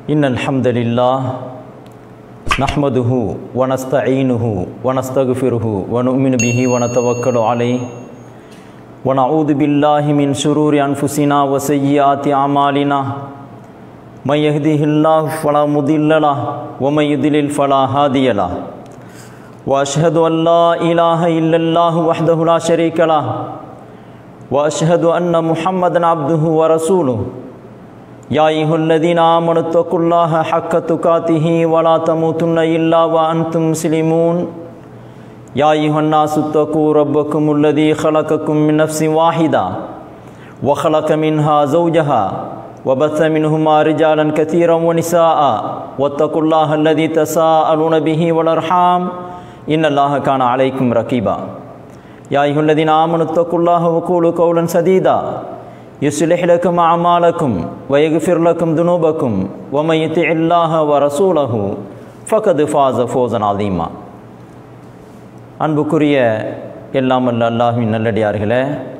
إن الحمد لله نحمده ونستعينه ونستغفره ونؤمن به ونتوكل عليه ونعوذ بالله من شرور أنفسنا وسيئات أعمالنا من يهده الله فلا مضل له ومن يضلل فلا هادي له وأشهد أن لا إله إلا الله وحده لا شريك له وأشهد أن محمدا عبده ورسوله يا أيها الذين آمنوا اتقوا الله حق تقاته ولا تموتن إلا وأنتم مسلمون يا أيها الناس اتقوا ربكم الذي خلقكم من نفس واحدة وخلق منها زوجها وبث منهما رجالا كثيرا ونساء واتقوا الله الذي تساءلون به والأرحام إن الله كان عليكم رقيبا يا أيها الذين آمنوا اتقوا الله وقولوا قولا سديدا يصلح لكم أعمالكم ويغفر لكم ذنوبكم ومن يطع الله ورسوله فقد فاز فوزا عظيما அன்புக்குரிய எல்லாம் அல்ல அல்லாஹின் நல்லடியார்களே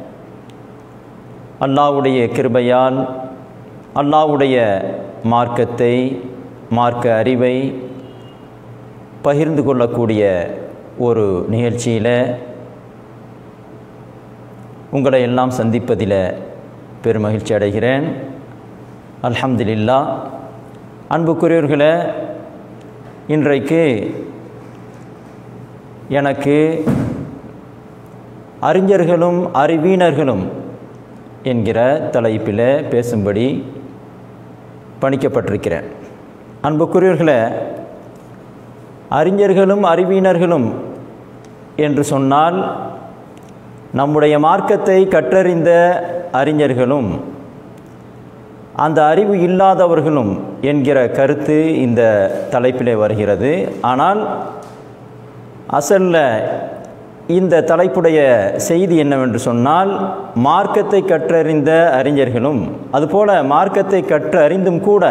அல்லாவுடைய கிருபையால் அல்லாவுடைய மார்க்கத்தை மார்க்க அறிவை பகிர்ந்து கொள்ளக்கூடிய ஒரு நிகழ்ச்சியில் உங்களை எல்லாம் சந்திப்பதில் பெருமகிழ்ச்சி அடைகிறேன் அல்ஹம்துலில்லா அன்புக்குரியவர்களே இன்றைக்கு எனக்கு அறிஞர்களும் அறிவீனர்களும் என்கிற தலைப்பில் பேசும்படி பணிக்கப்பட்டிருக்கிறேன் அன்புக்குரியவர்களே அறிஞர்களும் அறிவீனர்களும் என்று சொன்னால் நம்முடைய மார்க்கத்தை கற்றறிந்த அறிஞர்களும் அந்த அறிவு இல்லாதவர்களும் என்கிற கருத்து இந்த தலைப்பிலே வருகிறது ஆனால் அசல்ல இந்த தலைப்புடைய செய்தி என்னவென்று சொன்னால் மார்க்கத்தை கற்றறிந்த அறிஞர்களும் அதுபோல மார்க்கத்தை கற்று அறிந்தும் கூட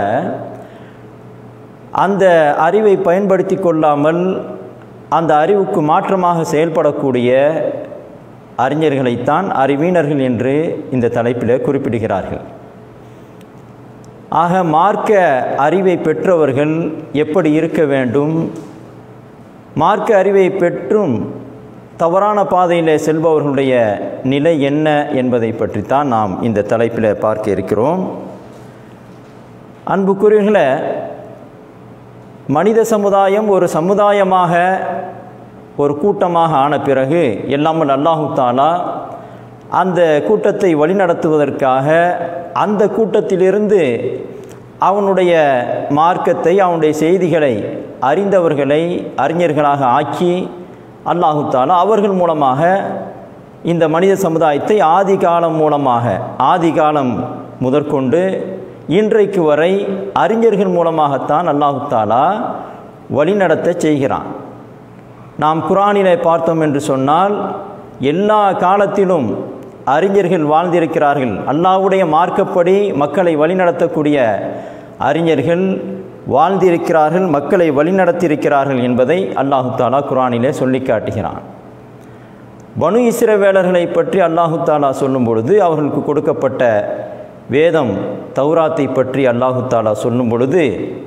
அந்த அறிவை பயன்படுத்தி கொள்ளாமல் அந்த அறிவுக்கு மாற்றமாக செயல்படக்கூடிய அறிஞர்களைத்தான் அறிவீனர்கள் என்று இந்த தலைப்பில் குறிப்பிடுகிறார்கள் ஆக மார்க்க அறிவை பெற்றவர்கள் எப்படி இருக்க வேண்டும் மார்க்க அறிவை பெற்றும் தவறான பாதையில் செல்பவர்களுடைய நிலை என்ன என்பதை பற்றித்தான் நாம் இந்த தலைப்பில் பார்க்க இருக்கிறோம் அன்புக்குரியவர்களே மனித சமுதாயம் ஒரு சமுதாயமாக ஒரு கூட்டமாக ஆன பிறகு எல்லாமல் அல்லாஹு தாலா அந்த கூட்டத்தை வழிநடத்துவதற்காக அந்த கூட்டத்திலிருந்து அவனுடைய மார்க்கத்தை அவனுடைய செய்திகளை அறிந்தவர்களை அறிஞர்களாக ஆக்கி அல்லாஹு தாலா அவர்கள் மூலமாக இந்த மனித சமுதாயத்தை ஆதி காலம் மூலமாக ஆதி காலம் முதற்கொண்டு இன்றைக்கு வரை அறிஞர்கள் மூலமாகத்தான் அல்லாஹு தாலா வழிநடத்த செய்கிறான் நாம் குரானிலே பார்த்தோம் என்று சொன்னால் எல்லா காலத்திலும் அறிஞர்கள் வாழ்ந்திருக்கிறார்கள் அல்லாவுடைய மார்க்கப்படி மக்களை வழிநடத்தக்கூடிய அறிஞர்கள் வாழ்ந்திருக்கிறார்கள் மக்களை வழிநடத்தியிருக்கிறார்கள் என்பதை அல்லாஹு தாலா குரானிலே சொல்லி காட்டுகிறான் பனு இஸ்ரவேலர்களை பற்றி அல்லாஹு தாலா சொல்லும் பொழுது அவர்களுக்கு கொடுக்கப்பட்ட வேதம் தௌராத்தை பற்றி அல்லாஹு தாலா சொல்லும் பொழுது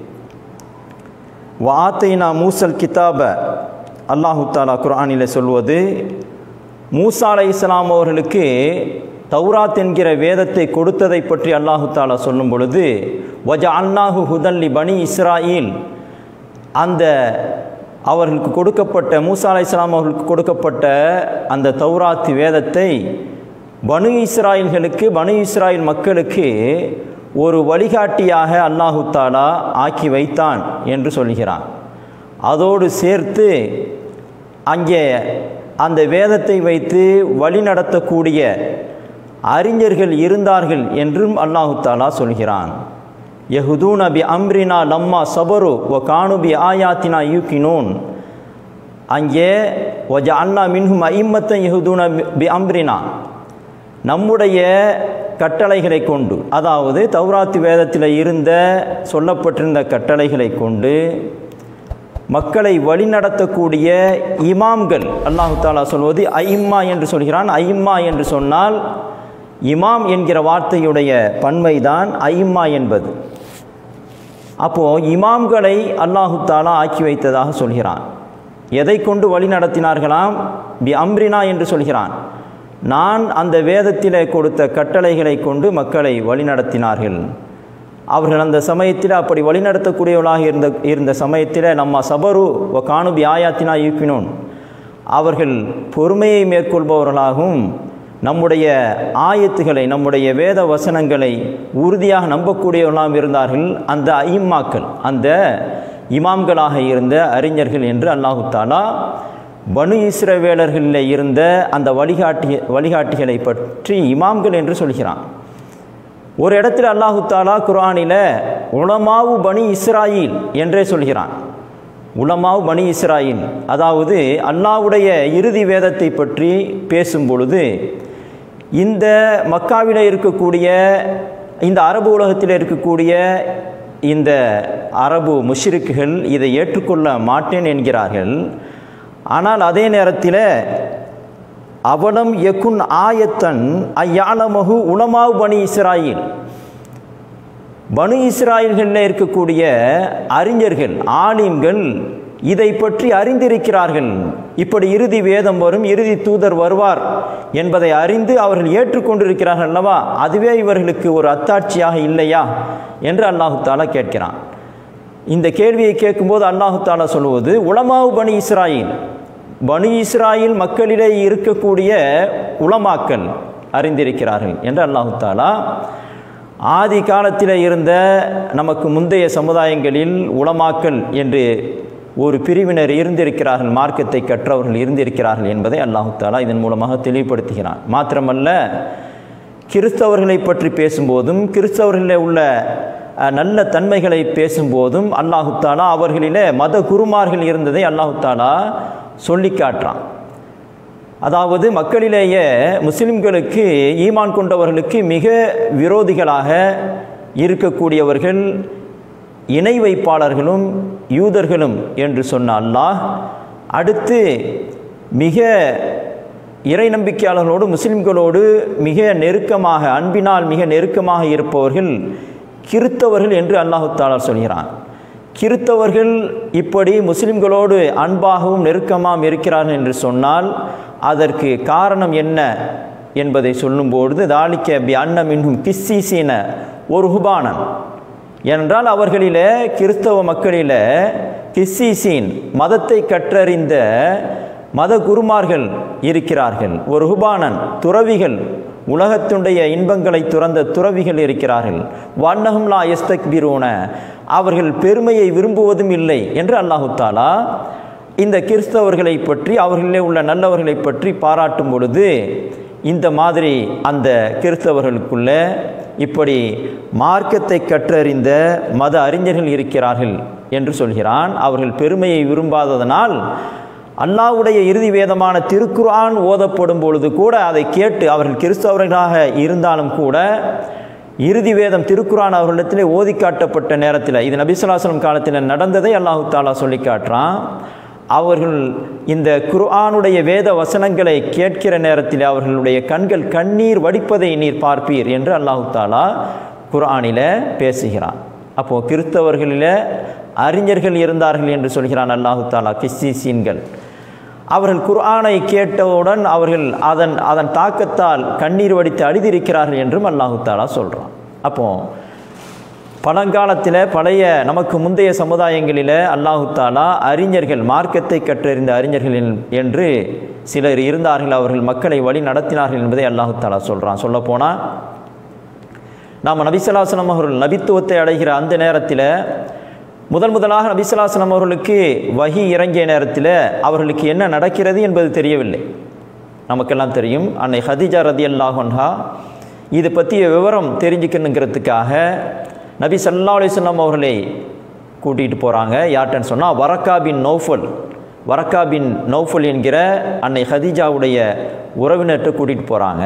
வாத்தைனா மூசல் கிதாப அல்லாஹு தாலா குரானில் சொல்வது மூசா அலை இஸ்லாம் அவர்களுக்கு தௌராத் என்கிற வேதத்தை கொடுத்ததை பற்றி அல்லாஹு தாலா சொல்லும் பொழுது வஜ அல்லாஹு ஹுதல்லி பனி இஸ்ராயில் அந்த அவர்களுக்கு கொடுக்கப்பட்ட மூசா அலை இஸ்லாம் அவர்களுக்கு கொடுக்கப்பட்ட அந்த தௌராத் வேதத்தை பனு இஸ்ராயல்களுக்கு பனு இஸ்ராயல் மக்களுக்கு ஒரு வழிகாட்டியாக அல்லாஹு தாலா ஆக்கி வைத்தான் என்று சொல்கிறான் அதோடு சேர்த்து அங்கே அந்த வேதத்தை வைத்து வழி நடத்தக்கூடிய அறிஞர்கள் இருந்தார்கள் என்றும் அல்லாஹு தாலா சொல்கிறான் யஹுதூன பி அம்ரினா லம்மா சபரு ஒ காணுபி ஆயாத்தினா யூக்கினூன் அங்கே ஒஜ அண்ணா மின்ஹும் ஐம்மத்தன் யஹுதூன பி அம்ரினா நம்முடைய கட்டளைகளை கொண்டு அதாவது தௌராத்து வேதத்தில் இருந்த சொல்லப்பட்டிருந்த கட்டளைகளை கொண்டு மக்களை வழிநடத்தக்கூடிய இமாம்கள் அல்லாஹு தாலா சொல்வது ஐம்மா என்று சொல்கிறான் ஐம்மா என்று சொன்னால் இமாம் என்கிற வார்த்தையுடைய பன்மைதான் ஐம்மா என்பது அப்போது இமாம்களை அல்லாஹு தாலா ஆக்கி வைத்ததாக சொல்கிறான் எதை கொண்டு வழி நடத்தினார்களாம் பி அம்ரினா என்று சொல்கிறான் நான் அந்த வேதத்திலே கொடுத்த கட்டளைகளை கொண்டு மக்களை வழிநடத்தினார்கள் அவர்கள் அந்த சமயத்தில் அப்படி வழிநடத்தக்கூடியவர்களாக இருந்த இருந்த சமயத்தில் நம்ம சபரு ஒ காணுபி ஆயாத்தினா ஈப்பினோன் அவர்கள் பொறுமையை மேற்கொள்பவர்களாகவும் நம்முடைய ஆயத்துகளை நம்முடைய வேத வசனங்களை உறுதியாக நம்பக்கூடியவர்களாகவும் இருந்தார்கள் அந்த ஐம்மாக்கள் அந்த இமாம்களாக இருந்த அறிஞர்கள் என்று அல்லாஹு தாலா பனு இஸ்ரவேலர்களில் இருந்த அந்த வழிகாட்டி வழிகாட்டிகளை பற்றி இமாம்கள் என்று சொல்கிறான் ஒரு இடத்துல அல்லாஹு தாலா குரானில் உலமாவு பனி இஸ்ராயில் என்றே சொல்கிறான் உலமாவு பனி இஸ்ராயில் அதாவது அல்லாவுடைய இறுதி வேதத்தை பற்றி பேசும் பொழுது இந்த மக்காவில் இருக்கக்கூடிய இந்த அரபு உலகத்தில் இருக்கக்கூடிய இந்த அரபு முஷ்ரிக்குகள் இதை ஏற்றுக்கொள்ள மாட்டேன் என்கிறார்கள் ஆனால் அதே நேரத்தில் அவலம் எக்குன் ஆயத்தன் ஐயாலமகு உலமாவு பனி இஸ்ராயில் பனு இஸ்ராயல்களில் இருக்கக்கூடிய அறிஞர்கள் ஆலிம்கள் இதை பற்றி அறிந்திருக்கிறார்கள் இப்படி இறுதி வேதம் வரும் இறுதி தூதர் வருவார் என்பதை அறிந்து அவர்கள் ஏற்றுக்கொண்டிருக்கிறார்கள் அல்லவா அதுவே இவர்களுக்கு ஒரு அத்தாட்சியாக இல்லையா என்று அல்லாஹு தாலா கேட்கிறான் இந்த கேள்வியை கேட்கும்போது அல்லாஹு தாலா சொல்லுவது உலமாவு பனி இஸ்ராயில் பனு இஸ்ராயில் மக்களிலே இருக்கக்கூடிய உலமாக்கள் அறிந்திருக்கிறார்கள் என்று அல்லாஹு தாலா ஆதி காலத்தில் இருந்த நமக்கு முந்தைய சமுதாயங்களில் உலமாக்கல் என்று ஒரு பிரிவினர் இருந்திருக்கிறார்கள் மார்க்கத்தை கற்றவர்கள் இருந்திருக்கிறார்கள் என்பதை அல்லாஹு தாலா இதன் மூலமாக தெளிவுபடுத்துகிறான் மாத்திரமல்ல கிறிஸ்தவர்களை பற்றி பேசும்போதும் கிறிஸ்தவர்களில் உள்ள நல்ல தன்மைகளை பேசும்போதும் அல்லாஹு தாலா அவர்களிலே மத குருமார்கள் இருந்ததை அல்லாஹு தாலா சொல்லி காட்டுறான் அதாவது மக்களிலேயே முஸ்லிம்களுக்கு ஈமான் கொண்டவர்களுக்கு மிக விரோதிகளாக இருக்கக்கூடியவர்கள் இணை வைப்பாளர்களும் யூதர்களும் என்று சொன்ன அல்லாஹ் அடுத்து மிக இறை நம்பிக்கையாளர்களோடு முஸ்லிம்களோடு மிக நெருக்கமாக அன்பினால் மிக நெருக்கமாக இருப்பவர்கள் கிறித்தவர்கள் என்று அல்லாஹு தாலா சொல்கிறான் கிறித்தவர்கள் இப்படி முஸ்லிம்களோடு அன்பாகவும் நெருக்கமாகவும் இருக்கிறார்கள் என்று சொன்னால் அதற்கு காரணம் என்ன என்பதை சொல்லும்பொழுது தாலிக்க பி அன்னமின்னும் கிஸ்ஸீசீன ஒரு ஹுபானன் என்றால் அவர்களிலே கிறிஸ்தவ மக்களில் கிஸ்ஸீசீன் மதத்தை கற்றறிந்த மத குருமார்கள் இருக்கிறார்கள் ஒரு ஹுபானன் துறவிகள் உலகத்துடைய இன்பங்களை துறந்த துறவிகள் இருக்கிறார்கள் வண்ணகும்லா எஸ்தக் பிரூன அவர்கள் பெருமையை விரும்புவதும் இல்லை என்று அல்லாஹு தாலா இந்த கிறிஸ்தவர்களை பற்றி அவர்களிலே உள்ள நல்லவர்களை பற்றி பாராட்டும் பொழுது இந்த மாதிரி அந்த கிறிஸ்தவர்களுக்குள்ள இப்படி மார்க்கத்தை கற்றறிந்த மத அறிஞர்கள் இருக்கிறார்கள் என்று சொல்கிறான் அவர்கள் பெருமையை விரும்பாததனால் அல்லாவுடைய இறுதி வேதமான திருக்குரான் ஓதப்படும் பொழுது கூட அதை கேட்டு அவர்கள் கிறிஸ்தவர்களாக இருந்தாலும் கூட இறுதி வேதம் திருக்குரான் அவர்களிடத்திலே ஓதி காட்டப்பட்ட நேரத்தில் இது நபிசுல்லாசலம் காலத்தில் நடந்ததை அல்லாஹு தாலா சொல்லி காட்டுறான் அவர்கள் இந்த குர்ஆனுடைய வேத வசனங்களை கேட்கிற நேரத்தில் அவர்களுடைய கண்கள் கண்ணீர் வடிப்பதை நீர் பார்ப்பீர் என்று அல்லாஹு தாலா குர்ஆனில் பேசுகிறான் அப்போது கிறிஸ்தவர்களில் அறிஞர்கள் இருந்தார்கள் என்று சொல்கிறான் அல்லாஹு தாலா கிஸ்ஸீசீன்கள் அவர்கள் குர்ஆனை கேட்டவுடன் அவர்கள் அதன் அதன் தாக்கத்தால் கண்ணீர் வடித்து அழுதிருக்கிறார்கள் என்றும் அல்லாஹு தாலா சொல்கிறான் அப்போது பழங்காலத்தில் பழைய நமக்கு முந்தைய சமுதாயங்களில் அல்லாஹு தாலா அறிஞர்கள் மார்க்கத்தை கற்றறிந்த அறிஞர்கள் என்று சிலர் இருந்தார்கள் அவர்கள் மக்களை வழி நடத்தினார்கள் என்பதை அல்லாஹு தாலா சொல்கிறான் சொல்லப்போனால் நாம் நபிசலாசனம் அவர்கள் நபித்துவத்தை அடைகிற அந்த நேரத்தில் முதல் முதலாக நபிசலாசனம் அவர்களுக்கு வகி இறங்கிய நேரத்தில் அவர்களுக்கு என்ன நடக்கிறது என்பது தெரியவில்லை நமக்கெல்லாம் தெரியும் அன்னை ஹதிஜா ரதி அல்லாஹன்ஹா இது பற்றிய விவரம் தெரிஞ்சுக்கணுங்கிறதுக்காக நபி சல்லா அலிஸ்லாம் அவர்களை கூட்டிகிட்டு போகிறாங்க யார்கிட்டன்னு சொன்னால் வரக்கா பின் நௌஃபல் வரக்கா பின் நௌஃபல் என்கிற அன்னை ஹதீஜாவுடைய உறவினர்கிட்ட கூட்டிகிட்டு போகிறாங்க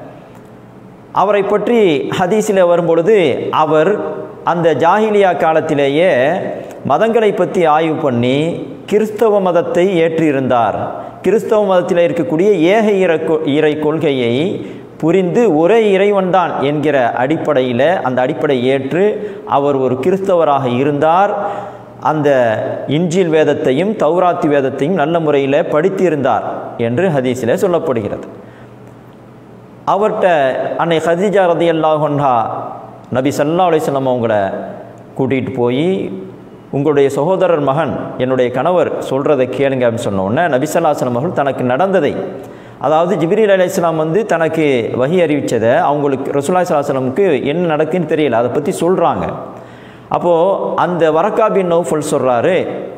அவரை பற்றி ஹதீஸில் வரும்பொழுது அவர் அந்த ஜாகிலியா காலத்திலேயே மதங்களை பற்றி ஆய்வு பண்ணி கிறிஸ்தவ மதத்தை ஏற்றிருந்தார் கிறிஸ்தவ மதத்தில் இருக்கக்கூடிய ஏக இற இறை கொள்கையை புரிந்து ஒரே இறைவன்தான் என்கிற அடிப்படையில் அந்த அடிப்படை ஏற்று அவர் ஒரு கிறிஸ்தவராக இருந்தார் அந்த இஞ்சில் வேதத்தையும் தௌராத்தி வேதத்தையும் நல்ல முறையில் படித்திருந்தார் என்று ஹதீஸில் சொல்லப்படுகிறது அவர்கிட்ட அன்னை ஹதீஜா ரதி அல்லாஹா நபி சல்லா அலிஸ்லாம் அவங்கள கூட்டிகிட்டு போய் உங்களுடைய சகோதரர் மகன் என்னுடைய கணவர் சொல்கிறதை கேளுங்க அப்படின்னு சொன்ன உடனே நபிசல்லாஸ்லம் அவர்கள் தனக்கு நடந்ததை அதாவது ஜிப்ரீல் அலி இஸ்லாம் வந்து தனக்கு வகி அறிவித்ததை அவங்களுக்கு ரசூல்லா சலாஹலமுக்கு என்ன நடக்குன்னு தெரியல அதை பற்றி சொல்கிறாங்க அப்போது அந்த வரக்காபின் நௌஃபல் சொல்கிறாரு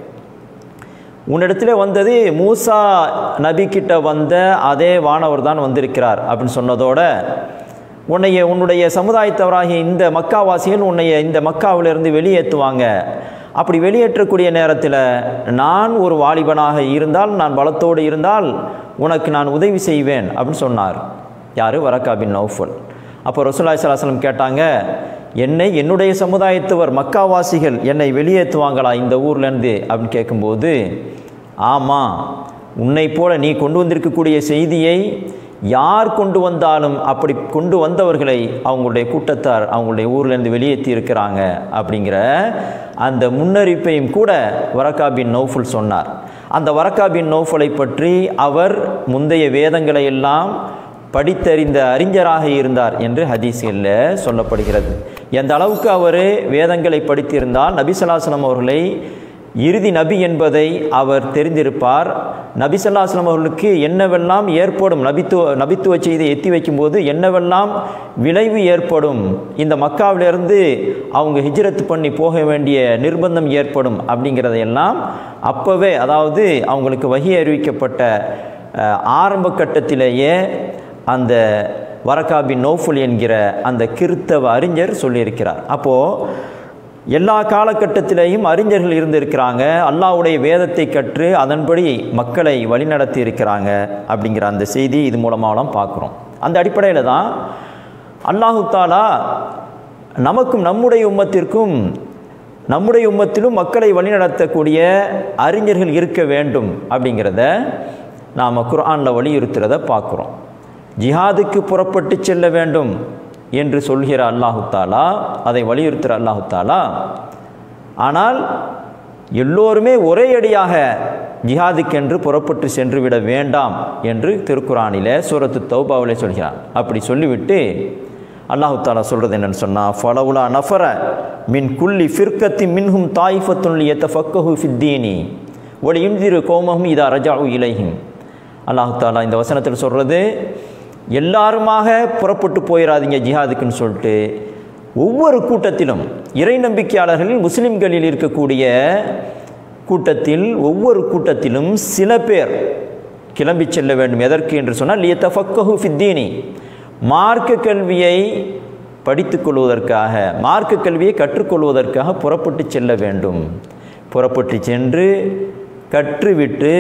உன்னிடத்துல வந்தது மூசா நபி கிட்ட வந்த அதே வானவர் தான் வந்திருக்கிறார் அப்படின்னு சொன்னதோட உன்னைய உன்னுடைய சமுதாயத்தவராகிய இந்த மக்காவாசிகள் உன்னைய இந்த மக்காவிலிருந்து வெளியேற்றுவாங்க அப்படி வெளியேற்றக்கூடிய நேரத்தில் நான் ஒரு வாலிபனாக இருந்தால் நான் பலத்தோடு இருந்தால் உனக்கு நான் உதவி செய்வேன் அப்படின்னு சொன்னார் யார் வரக்கா பின் நௌஃபல் அப்போ ரசூல்லாய் சலாஹலம் கேட்டாங்க என்னை என்னுடைய சமுதாயத்தவர் மக்காவாசிகள் என்னை வெளியேற்றுவாங்களா இந்த ஊர்லேருந்து அப்படின்னு கேட்கும்போது ஆமாம் உன்னை போல நீ கொண்டு வந்திருக்கக்கூடிய செய்தியை யார் கொண்டு வந்தாலும் அப்படி கொண்டு வந்தவர்களை அவங்களுடைய கூட்டத்தார் அவங்களுடைய ஊர்லேருந்து வெளியேற்றி இருக்கிறாங்க அப்படிங்கிற அந்த முன்னறிப்பையும் கூட வரக்கா பின் நௌஃபுல் சொன்னார் அந்த வரக்கா பின் நௌஃபலை பற்றி அவர் முந்தைய வேதங்களை எல்லாம் படித்தறிந்த அறிஞராக இருந்தார் என்று ஹதீஸில் சொல்லப்படுகிறது எந்த அளவுக்கு அவர் வேதங்களை படித்திருந்தால் நபிசல்லாஸ்லம் அவர்களை இறுதி நபி என்பதை அவர் தெரிந்திருப்பார் நபிசல்லாஸ்லம் அவர்களுக்கு என்னவெல்லாம் ஏற்படும் நபித்துவ நபித்துவ செய்தியை எத்தி வைக்கும்போது என்னவெல்லாம் விளைவு ஏற்படும் இந்த மக்காவிலிருந்து அவங்க ஹிஜ்ரத் பண்ணி போக வேண்டிய நிர்பந்தம் ஏற்படும் அப்படிங்கிறதையெல்லாம் அப்போவே அதாவது அவங்களுக்கு வகி அறிவிக்கப்பட்ட ஆரம்ப கட்டத்திலேயே அந்த வரக்காபி நோஃபுல் என்கிற அந்த கிறித்தவ அறிஞர் சொல்லியிருக்கிறார் அப்போது எல்லா காலகட்டத்திலேயும் அறிஞர்கள் இருந்திருக்கிறாங்க அல்லாவுடைய வேதத்தை கற்று அதன்படி மக்களை வழிநடத்தி இருக்கிறாங்க அப்படிங்கிற அந்த செய்தி இது மூலமாக பார்க்குறோம் அந்த அடிப்படையில் தான் அல்லாஹு தாலா நமக்கும் நம்முடைய உம்மத்திற்கும் நம்முடைய உம்மத்திலும் மக்களை வழிநடத்தக்கூடிய அறிஞர்கள் இருக்க வேண்டும் அப்படிங்கிறத நாம் குர்ஆனில் வலியுறுத்துறத பார்க்குறோம் ஜிஹாதுக்கு புறப்பட்டு செல்ல வேண்டும் என்று சொல்கிற அல்லாஹு தாலா அதை வலியுறுத்துகிற அல்லாஹு தாலா ஆனால் எல்லோருமே ஒரே அடியாக ஜிஹாதுக்கென்று புறப்பட்டு சென்று விட வேண்டாம் என்று திருக்குறானிலே சூரத்து தௌபாவிலே சொல்கிறான் அப்படி சொல்லிவிட்டு அல்லாஹு தாலா சொல்கிறது என்னன்னு சொன்னால் ஃபலவுலா நஃபர மின் குல்லி ஃபிர்கத்தி மின்ஹும் தாயிஃபத்துல் எத்த ஃபக்கஹு ஃபித்தீனி ஒளி இந்திரு கோமஹும் இதா ரஜாவு இலைஹிம் அல்லாஹு தாலா இந்த வசனத்தில் சொல்கிறது எல்லாருமாக புறப்பட்டு போயிடாதீங்க ஜிஹாதுக்குன்னு சொல்லிட்டு ஒவ்வொரு கூட்டத்திலும் இறை நம்பிக்கையாளர்களில் முஸ்லிம்களில் இருக்கக்கூடிய கூட்டத்தில் ஒவ்வொரு கூட்டத்திலும் சில பேர் கிளம்பி செல்ல வேண்டும் எதற்கு என்று சொன்னால் லியத்த ஃபக்கஹு ஃபித்தீனி மார்க்க கல்வியை படித்துக் கொள்வதற்காக மார்க்க கல்வியை கற்றுக்கொள்வதற்காக புறப்பட்டு செல்ல வேண்டும் புறப்பட்டு சென்று கற்றுவிட்டு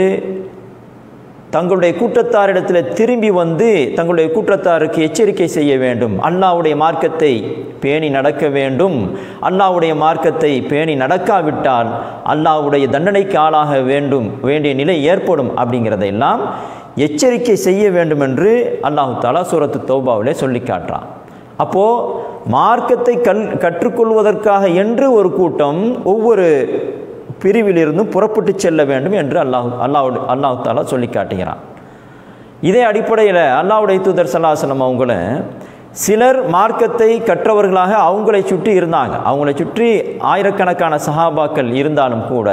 தங்களுடைய கூட்டத்தாரிடத்தில் திரும்பி வந்து தங்களுடைய கூட்டத்தாருக்கு எச்சரிக்கை செய்ய வேண்டும் அல்லாவுடைய மார்க்கத்தை பேணி நடக்க வேண்டும் அல்லாவுடைய மார்க்கத்தை பேணி நடக்காவிட்டால் அல்லாவுடைய தண்டனைக்கு ஆளாக வேண்டும் வேண்டிய நிலை ஏற்படும் அப்படிங்கிறதையெல்லாம் எச்சரிக்கை செய்ய வேண்டும் என்று அல்லாஹு தாலா சூரத்து தௌபாவிலே சொல்லி காட்டுறான் அப்போது மார்க்கத்தை கல் கற்றுக்கொள்வதற்காக என்று ஒரு கூட்டம் ஒவ்வொரு பிரிவிலிருந்தும் புறப்பட்டு செல்ல வேண்டும் என்று அல்லாஹ் அல்லாஹ் அல்லாஹு தாலா சொல்லி காட்டுகிறான் இதே அடிப்படையில் அல்லாவுடைய தூதர் சல்லாசனம் அவங்கள சிலர் மார்க்கத்தை கற்றவர்களாக அவங்களை சுற்றி இருந்தாங்க அவங்களை சுற்றி ஆயிரக்கணக்கான சஹாபாக்கள் இருந்தாலும் கூட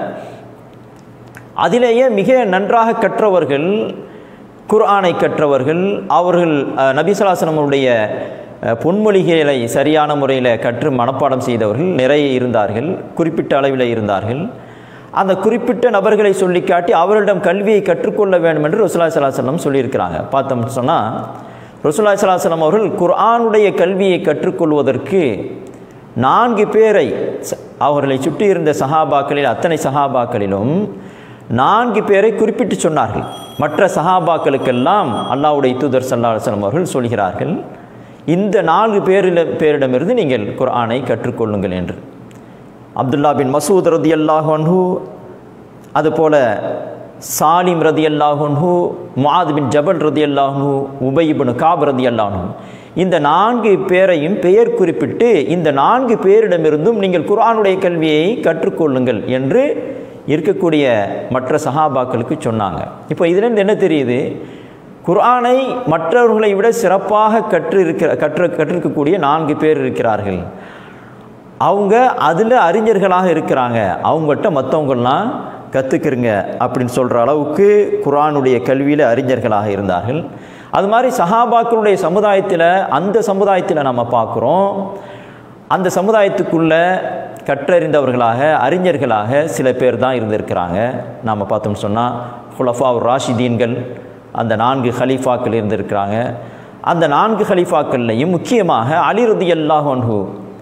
அதிலேயே மிக நன்றாக கற்றவர்கள் குர்ஆனை கற்றவர்கள் அவர்கள் நபிசலாசனமுடைய பொன்மொழிகளை சரியான முறையில் கற்று மனப்பாடம் செய்தவர்கள் நிறைய இருந்தார்கள் குறிப்பிட்ட அளவில் இருந்தார்கள் அந்த குறிப்பிட்ட நபர்களை சொல்லி காட்டி அவர்களிடம் கல்வியை கற்றுக்கொள்ள வேண்டும் என்று ரசுல்லா சலாஹலம் சொல்லியிருக்கிறாங்க பார்த்தோம்னு சொன்னால் ரசுல்லா சலாஹலம் அவர்கள் குர்ஆனுடைய கல்வியை கற்றுக்கொள்வதற்கு நான்கு பேரை அவர்களை சுற்றி இருந்த சஹாபாக்களில் அத்தனை சஹாபாக்களிலும் நான்கு பேரை குறிப்பிட்டு சொன்னார்கள் மற்ற சஹாபாக்களுக்கெல்லாம் அல்லாவுடைய தூதர் சல்லா அலுவலம் அவர்கள் சொல்கிறார்கள் இந்த நான்கு பேரில் பேரிடமிருந்து நீங்கள் குர்ஆனை கற்றுக்கொள்ளுங்கள் என்று அப்துல்லா பின் மசூத் ரதி அல்லாஹு அதுபோல சாலிம் ரதி அல்லாஹு முஆத் பின் ஜபல் ரதி அல்லாஹு உபயிபின் காப் ரதி அல்லாஹு இந்த நான்கு பேரையும் பெயர் குறிப்பிட்டு இந்த நான்கு பேரிடமிருந்தும் நீங்கள் குர்ஆனுடைய கல்வியை கற்றுக்கொள்ளுங்கள் என்று இருக்கக்கூடிய மற்ற சஹாபாக்களுக்கு சொன்னாங்க இப்போ இதிலிருந்து என்ன தெரியுது குர்ஆனை மற்றவர்களை விட சிறப்பாக கற்று இருக்கிற கற்று கற்றிருக்கக்கூடிய நான்கு பேர் இருக்கிறார்கள் அவங்க அதில் அறிஞர்களாக இருக்கிறாங்க அவங்கள்ட்ட மற்றவங்கள்லாம் கற்றுக்கிறங்க அப்படின்னு சொல்கிற அளவுக்கு குர்ஆனுடைய கல்வியில் அறிஞர்களாக இருந்தார்கள் அது மாதிரி சஹாபாக்களுடைய சமுதாயத்தில் அந்த சமுதாயத்தில் நம்ம பார்க்குறோம் அந்த சமுதாயத்துக்குள்ள கற்றறிந்தவர்களாக அறிஞர்களாக சில பேர் தான் இருந்திருக்கிறாங்க நாம் பார்த்தோம்னு சொன்னால் ஹுலஃபா ராஷிதீன்கள் அந்த நான்கு ஹலீஃபாக்கள் இருந்திருக்கிறாங்க அந்த நான்கு ஹலீஃபாக்கள்லையும் முக்கியமாக அலி ரதி அல்லாஹன்ஹு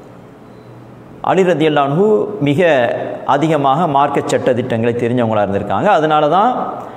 அலி ரதி அல்லாஹு மிக அதிகமாக மார்க்க சட்ட திட்டங்களை தெரிஞ்சவங்களாக இருந்திருக்காங்க அதனால தான்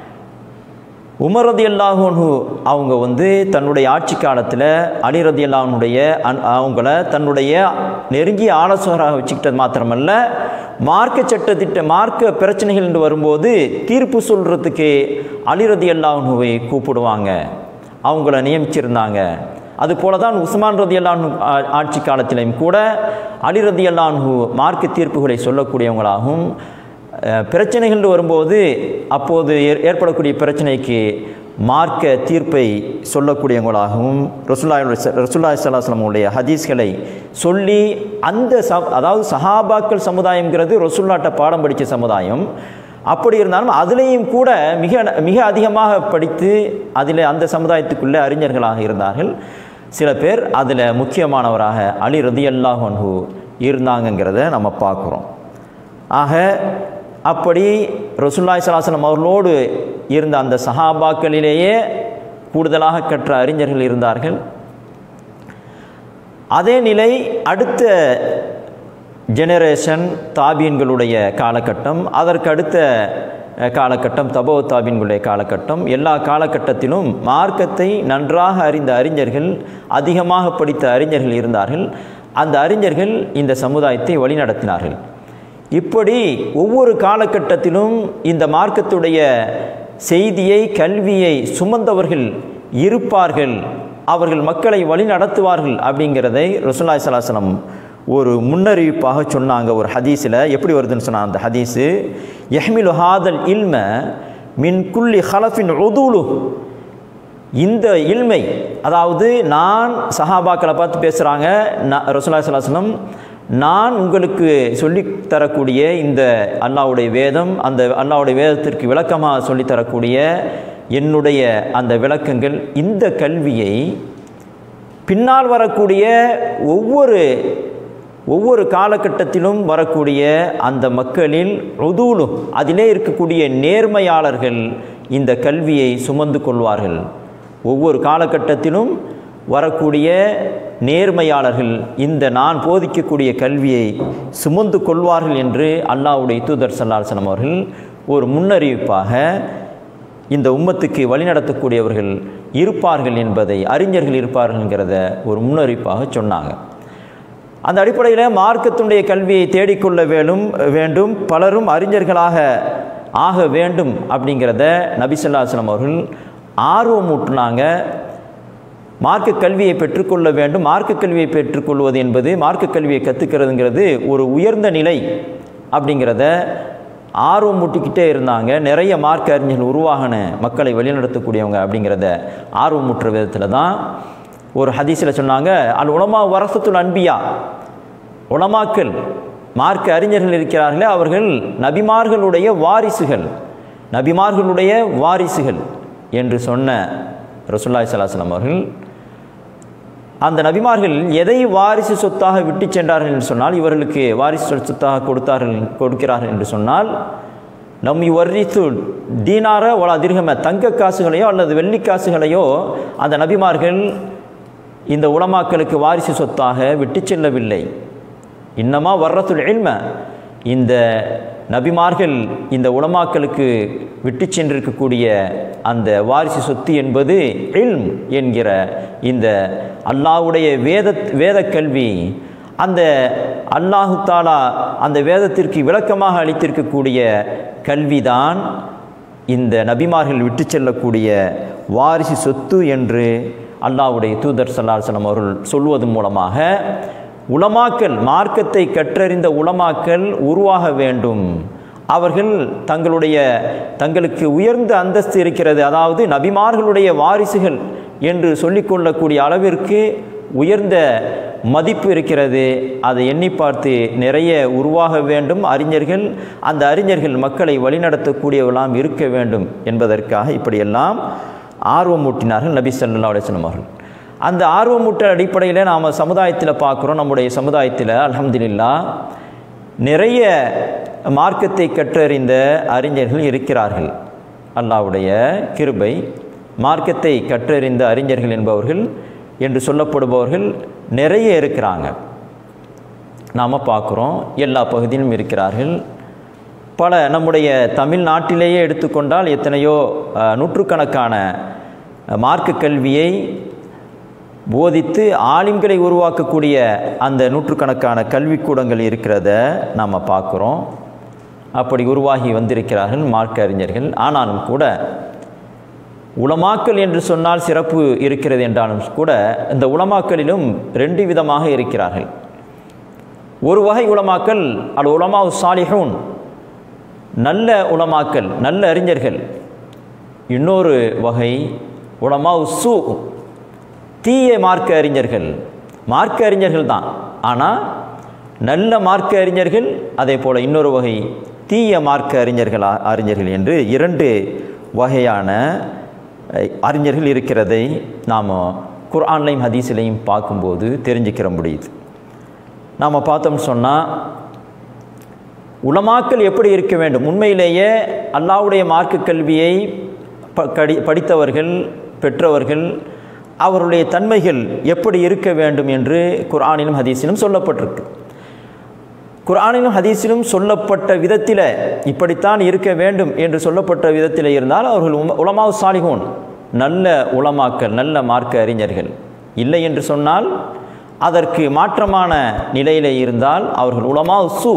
உமர் ரதி அல்லாஹூன்ஹு அவங்க வந்து தன்னுடைய ஆட்சி காலத்தில் அலி ரதி அல்லாஹனுடைய அன் அவங்கள தன்னுடைய நெருங்கிய ஆலோசகராக வச்சுக்கிட்டது மாத்திரமல்ல மார்க்க சட்ட திட்ட மார்க்க பிரச்சனைகள் என்று வரும்போது தீர்ப்பு சொல்கிறதுக்கு அலி ரதி அல்லாஹுவை கூப்பிடுவாங்க அவங்கள நியமிச்சிருந்தாங்க அது போல தான் உஸ்மான் ரதி அல்லாஹு ஆட்சி காலத்திலையும் கூட அலி ரதி அல்லாஹு மார்க்க தீர்ப்புகளை சொல்லக்கூடியவங்களாகவும் பிரச்சனைகள் வரும்போது அப்போது ஏற்படக்கூடிய பிரச்சனைக்கு மார்க்க தீர்ப்பை சொல்லக்கூடியவங்களாகவும் ரசுல்லா ரசுல்லா சல்லாஸ்லமுடைய ஹதீஸ்களை சொல்லி அந்த ச அதாவது சஹாபாக்கள் சமுதாயங்கிறது ரசுல்லாட்ட பாடம் படித்த சமுதாயம் அப்படி இருந்தாலும் அதுலேயும் கூட மிக மிக அதிகமாக படித்து அதில் அந்த சமுதாயத்துக்குள்ளே அறிஞர்களாக இருந்தார்கள் சில பேர் அதில் முக்கியமானவராக அலி ரதி அல்லாஹன்ஹு இருந்தாங்கங்கிறத நம்ம பார்க்குறோம் ஆக அப்படி ரசுல்லாய் சலாசலம் அவர்களோடு இருந்த அந்த சஹாபாக்களிலேயே கூடுதலாக கற்ற அறிஞர்கள் இருந்தார்கள் அதே நிலை அடுத்த ஜெனரேஷன் தாபீன்களுடைய காலகட்டம் அதற்கு அடுத்த காலகட்டம் தபோ தாபீன்களுடைய காலகட்டம் எல்லா காலகட்டத்திலும் மார்க்கத்தை நன்றாக அறிந்த அறிஞர்கள் அதிகமாக படித்த அறிஞர்கள் இருந்தார்கள் அந்த அறிஞர்கள் இந்த சமுதாயத்தை வழிநடத்தினார்கள் இப்படி ஒவ்வொரு காலகட்டத்திலும் இந்த மார்க்கத்துடைய செய்தியை கல்வியை சுமந்தவர்கள் இருப்பார்கள் அவர்கள் மக்களை வழி நடத்துவார்கள் அப்படிங்கிறதை ரசுல்லாய் சலாசனம் ஒரு முன்னறிவிப்பாக சொன்னாங்க ஒரு ஹதீஸில் எப்படி வருதுன்னு சொன்னாங்க அந்த ஹதீஸு யஹ்மிலு ஹாதல் இல்ம மின் குல்லி ஹலஃபின் உதூலு இந்த இல்மை அதாவது நான் சஹாபாக்களை பார்த்து பேசுகிறாங்க நான் ரசுல்லா சலாசனம் நான் உங்களுக்கு சொல்லித்தரக்கூடிய இந்த அல்லாவுடைய வேதம் அந்த அல்லாவுடைய வேதத்திற்கு விளக்கமாக சொல்லித்தரக்கூடிய என்னுடைய அந்த விளக்கங்கள் இந்த கல்வியை பின்னால் வரக்கூடிய ஒவ்வொரு ஒவ்வொரு காலகட்டத்திலும் வரக்கூடிய அந்த மக்களில் ருதூலும் அதிலே இருக்கக்கூடிய நேர்மையாளர்கள் இந்த கல்வியை சுமந்து கொள்வார்கள் ஒவ்வொரு காலகட்டத்திலும் வரக்கூடிய நேர்மையாளர்கள் இந்த நான் போதிக்கக்கூடிய கல்வியை சுமந்து கொள்வார்கள் என்று அல்லாவுடைய தூதர் சல்லாசனம் அவர்கள் ஒரு முன்னறிவிப்பாக இந்த உம்மத்துக்கு வழிநடத்தக்கூடியவர்கள் இருப்பார்கள் என்பதை அறிஞர்கள் இருப்பார்கள்ங்கிறத ஒரு முன்னறிவிப்பாக சொன்னாங்க அந்த அடிப்படையில் மார்க்கத்தினுடைய கல்வியை தேடிக்கொள்ள வேணும் வேண்டும் பலரும் அறிஞர்களாக ஆக வேண்டும் அப்படிங்கிறத நபிசல்லாஸ்லம் அவர்கள் ஆர்வமூட்டினாங்க மார்க்க கல்வியை பெற்றுக்கொள்ள வேண்டும் மார்க்க கல்வியை பெற்றுக்கொள்வது என்பது மார்க்க கல்வியை கற்றுக்கிறதுங்கிறது ஒரு உயர்ந்த நிலை அப்படிங்கிறத ஆர்வம் முட்டிக்கிட்டே இருந்தாங்க நிறைய மார்க்க அறிஞர்கள் உருவாகின மக்களை வழிநடத்தக்கூடியவங்க அப்படிங்கிறத ஆர்வம் முட்டுற விதத்தில் தான் ஒரு ஹதீஸில் சொன்னாங்க அல் உலமா வரசத்துல் அன்பியா உலமாக்கள் மார்க்க அறிஞர்கள் இருக்கிறார்களே அவர்கள் நபிமார்களுடைய வாரிசுகள் நபிமார்களுடைய வாரிசுகள் என்று சொன்ன ரசுல்லாய் சலாஹலம் அவர்கள் அந்த நபிமார்கள் எதை வாரிசு சொத்தாக விட்டு சென்றார்கள் என்று சொன்னால் இவர்களுக்கு வாரிசு சொத்தாக கொடுத்தார்கள் கொடுக்கிறார்கள் என்று சொன்னால் நம் வர்ரித்து தீனார ஒலா திருகம தங்க காசுகளையோ அல்லது வெள்ளி காசுகளையோ அந்த நபிமார்கள் இந்த உலமாக்களுக்கு வாரிசு சொத்தாக விட்டு செல்லவில்லை இன்னமா வர்றத்துல் இல்ம இந்த நபிமார்கள் இந்த உலமாக்களுக்கு விட்டு சென்றிருக்கக்கூடிய அந்த வாரிசு சொத்து என்பது இல்ம் என்கிற இந்த அல்லாவுடைய வேத வேத கல்வி அந்த அல்லாஹு தாலா அந்த வேதத்திற்கு விளக்கமாக அளித்திருக்கக்கூடிய கல்விதான் இந்த நபிமார்கள் விட்டு செல்லக்கூடிய வாரிசு சொத்து என்று அல்லாஹ்வுடைய தூதர் சல்லாஹலம் அவர்கள் சொல்வதன் மூலமாக உலமாக்கல் மார்க்கத்தை கற்றறிந்த உலமாக்கல் உருவாக வேண்டும் அவர்கள் தங்களுடைய தங்களுக்கு உயர்ந்த அந்தஸ்து இருக்கிறது அதாவது நபிமார்களுடைய வாரிசுகள் என்று சொல்லிக்கொள்ளக்கூடிய அளவிற்கு உயர்ந்த மதிப்பு இருக்கிறது அதை எண்ணி பார்த்து நிறைய உருவாக வேண்டும் அறிஞர்கள் அந்த அறிஞர்கள் மக்களை வழிநடத்தக்கூடியவெல்லாம் இருக்க வேண்டும் என்பதற்காக இப்படியெல்லாம் ஆர்வமூட்டினார்கள் நபி சல்லா அலிஸ்லாம் அவர்கள் அந்த ஆர்வமூட்டல் அடிப்படையில் நாம் சமுதாயத்தில் பார்க்குறோம் நம்முடைய சமுதாயத்தில் அல்ஹம்துலில்லா நிறைய மார்க்கத்தை கற்றறிந்த அறிஞர்கள் இருக்கிறார்கள் அல்லாவுடைய கிருபை மார்க்கத்தை கற்றறிந்த அறிஞர்கள் என்பவர்கள் என்று சொல்லப்படுபவர்கள் நிறைய இருக்கிறாங்க நாம் பார்க்குறோம் எல்லா பகுதியிலும் இருக்கிறார்கள் பல நம்முடைய தமிழ்நாட்டிலேயே எடுத்துக்கொண்டால் எத்தனையோ அஹ், நூற்றுக்கணக்கான மார்க்க கல்வியை போதித்து ஆலிம்களை உருவாக்கக்கூடிய அந்த நூற்றுக்கணக்கான கல்விக்கூடங்கள் இருக்கிறத நாம் பார்க்குறோம் அப்படி உருவாகி வந்திருக்கிறார்கள் மார்க்க அறிஞர்கள் ஆனாலும் கூட உலமாக்கல் என்று சொன்னால் சிறப்பு இருக்கிறது என்றாலும் கூட இந்த உலமாக்கலிலும் ரெண்டு விதமாக இருக்கிறார்கள் ஒரு வகை உலமாக்கல் அல் உலமா சாலிஹூன் நல்ல உலமாக்கல் நல்ல அறிஞர்கள் இன்னொரு வகை உலமா சூ தீய மார்க்க அறிஞர்கள் மார்க்க அறிஞர்கள் தான் ஆனால் நல்ல மார்க்க அறிஞர்கள் அதே போல் இன்னொரு வகை தீய மார்க்க அறிஞர்கள் அறிஞர்கள் என்று இரண்டு வகையான அஹ், அறிஞர்கள் இருக்கிறதை நாம் குர்ஆன்லையும் ஹதீஸ்லையும் பார்க்கும்போது தெரிஞ்சுக்கிற முடியுது நாம் பார்த்தோம்னு சொன்னால் உலமாக்கல் எப்படி இருக்க வேண்டும் உண்மையிலேயே அல்லாஹ்வுடைய மார்க்க கல்வியை ப கடி படித்தவர்கள் பெற்றவர்கள் அவருடைய தன்மைகள் எப்படி இருக்க வேண்டும் என்று குர்ஆனிலும் ஹதீஸிலும் சொல்லப்பட்டிருக்கு குர்ஆனிலும் ஹதீஸிலும் சொல்லப்பட்ட விதத்தில் இப்படித்தான் இருக்க வேண்டும் என்று சொல்லப்பட்ட விதத்தில் இருந்தால் அவர்கள் உம- உலமாவு சாலிகோன் நல்ல உலமாக்கல் நல்ல மார்க்க அறிஞர்கள் இல்லை என்று சொன்னால் அதற்கு மாற்றமான நிலையிலே இருந்தால் அவர்கள் உலமாவு சூ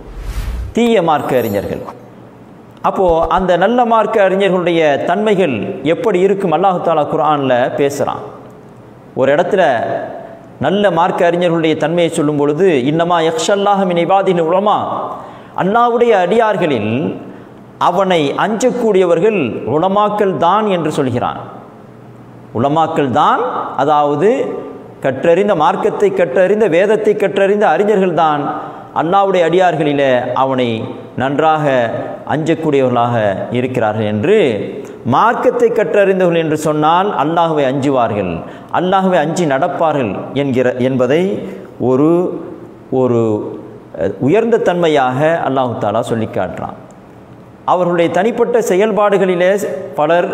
தீய மார்க்க அறிஞர்கள் அப்போது அந்த நல்ல மார்க்க அறிஞர்களுடைய தன்மைகள் எப்படி இருக்கும் அல்லாஹு தாலா குர்ஆனில் பேசுகிறான் ஒரு இடத்துல நல்ல மார்க்க அறிஞர்களுடைய தன்மையை சொல்லும் பொழுது இன்னமா யக்ஷல்லாஹ் மின் இபாதில் உலமா அல்லாவுடைய அடியார்களில் அவனை அஞ்சக்கூடியவர்கள் உலமாக்கள் தான் என்று சொல்கிறான் உலமாக்கள் தான் அதாவது கற்றறிந்த மார்க்கத்தை கற்றறிந்த வேதத்தை கற்றறிந்த அறிஞர்கள் தான் அல்லாவுடைய அடியார்களிலே அவனை நன்றாக அஞ்சக்கூடியவர்களாக இருக்கிறார்கள் என்று மார்க்கத்தை கற்றறிந்தவர்கள் என்று சொன்னால் அல்லாஹுவை அஞ்சுவார்கள் அல்லாஹுவை அஞ்சி நடப்பார்கள் என்கிற என்பதை ஒரு ஒரு அஹ், உயர்ந்த தன்மையாக அல்லாஹு தாலா சொல்லி காட்டுறான் அவர்களுடைய தனிப்பட்ட செயல்பாடுகளிலே பலர்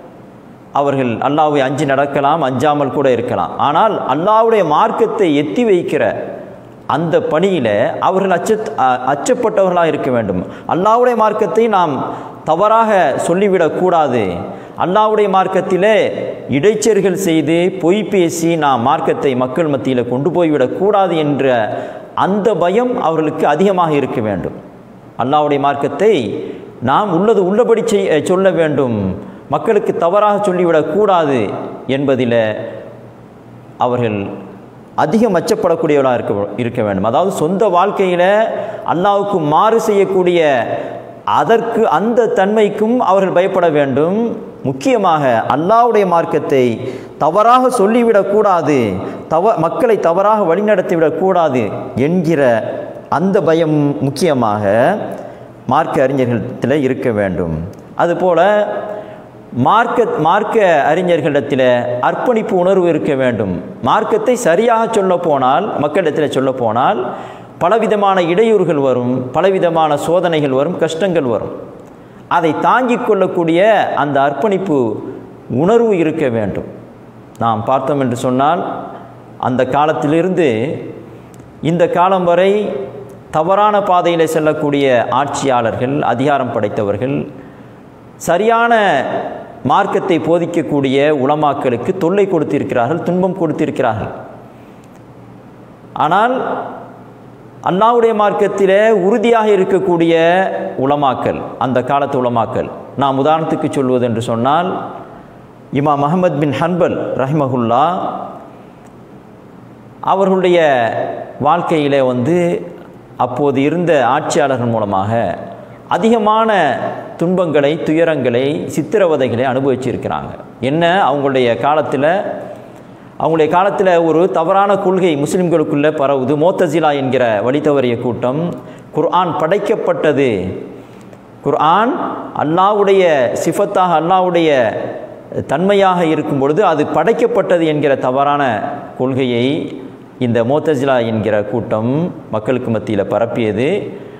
அவர்கள் அல்லாஹ்வை அஞ்சி நடக்கலாம் அஞ்சாமல் கூட இருக்கலாம் ஆனால் அல்லாஹ்வுடைய மார்க்கத்தை எத்தி வைக்கிற அந்த பணியில் அவர்கள் அச்ச அ- அச்சப்பட்டவர்களாக இருக்க வேண்டும் அல்லாஹ்வுடைய மார்க்கத்தை நாம் தவறாக சொல்லிவிடக்கூடாது அல்லாஹ்வுடைய மார்க்கத்திலே இடைச்செருகள் செய்து பொய் பேசி நாம் மார்க்கத்தை மக்கள் மத்தியில் கொண்டு போய்விடக்கூடாது என்ற அந்த பயம் அவர்களுக்கு அதிகமாக இருக்க வேண்டும் அல்லாஹ்வுடைய மார்க்கத்தை நாம் உள்ளது உள்ளபடி செய் சொல்ல வேண்டும் மக்களுக்கு தவறாக சொல்லிவிடக்கூடாது என்பதில் அவர்கள் அதிகம் அச்சப்படக்கூடியவர்களாக இருக்க இருக்க வேண்டும் அதாவது சொந்த வாழ்க்கையில் அல்லாஹ்வுக்கு மாறு செய்யக்கூடிய அதற்கு அந்த தன்மைக்கும் அவர்கள் பயப்பட வேண்டும் முக்கியமாக அல்லாஹ்வுடைய மார்க்கத்தை தவறாக சொல்லிவிடக்கூடாது தவ மக்களை தவறாக வழிநடத்திவிடக்கூடாது என்கிற அந்த பயம் முக்கியமாக மார்க்க அறிஞர்களிடத்தில் இருக்க வேண்டும் அதுபோல மார்க்க மார்க்க அறிஞர்களிடத்தில் அர்ப்பணிப்பு உணர்வு இருக்க வேண்டும் மார்க்கத்தை சரியாக சொல்ல போனால் மக்களிடத்தில் சொல்ல போனால் பலவிதமான இடையூறுகள் வரும் பலவிதமான சோதனைகள் வரும் கஷ்டங்கள் வரும் அதை தாங்கிக் கொள்ளக்கூடிய அந்த அர்ப்பணிப்பு உணர்வு இருக்க வேண்டும் நாம் பார்த்தோம் என்று சொன்னால் அந்த காலத்திலிருந்து இந்த காலம் வரை தவறான பாதையில் செல்லக்கூடிய ஆட்சியாளர்கள் அதிகாரம் படைத்தவர்கள் சரியான மார்க்கத்தை போதிக்கக்கூடிய உலமாக்களுக்கு தொல்லை கொடுத்திருக்கிறார்கள் துன்பம் கொடுத்திருக்கிறார்கள் ஆனால் அல்லாவுடைய மார்க்கத்திலே உறுதியாக இருக்கக்கூடிய உலமாக்கல் அந்த காலத்து உலமாக்கல் நாம் உதாரணத்துக்கு சொல்வது என்று சொன்னால் இமாம் அஹமத் பின் ஹன்பல் ரஹ்மகுல்லா அவர்களுடைய வாழ்க்கையிலே வந்து அப்போது இருந்த ஆட்சியாளர்கள் மூலமாக அதிகமான துன்பங்களை துயரங்களை சித்திரவதைகளை அனுபவிச்சிருக்கிறாங்க என்ன அவங்களுடைய காலத்தில் அவங்களுடைய காலத்தில் ஒரு தவறான கொள்கை முஸ்லிம்களுக்குள்ளே பரவுது மோத்தசிலா என்கிற வழி தவறிய கூட்டம் குர்ஆன் படைக்கப்பட்டது குர்ஆன் அல்லாவுடைய சிஃபத்தாக அல்லாவுடைய தன்மையாக இருக்கும் பொழுது அது படைக்கப்பட்டது என்கிற தவறான கொள்கையை இந்த மோத்தஜிலா என்கிற கூட்டம் மக்களுக்கு மத்தியில் பரப்பியது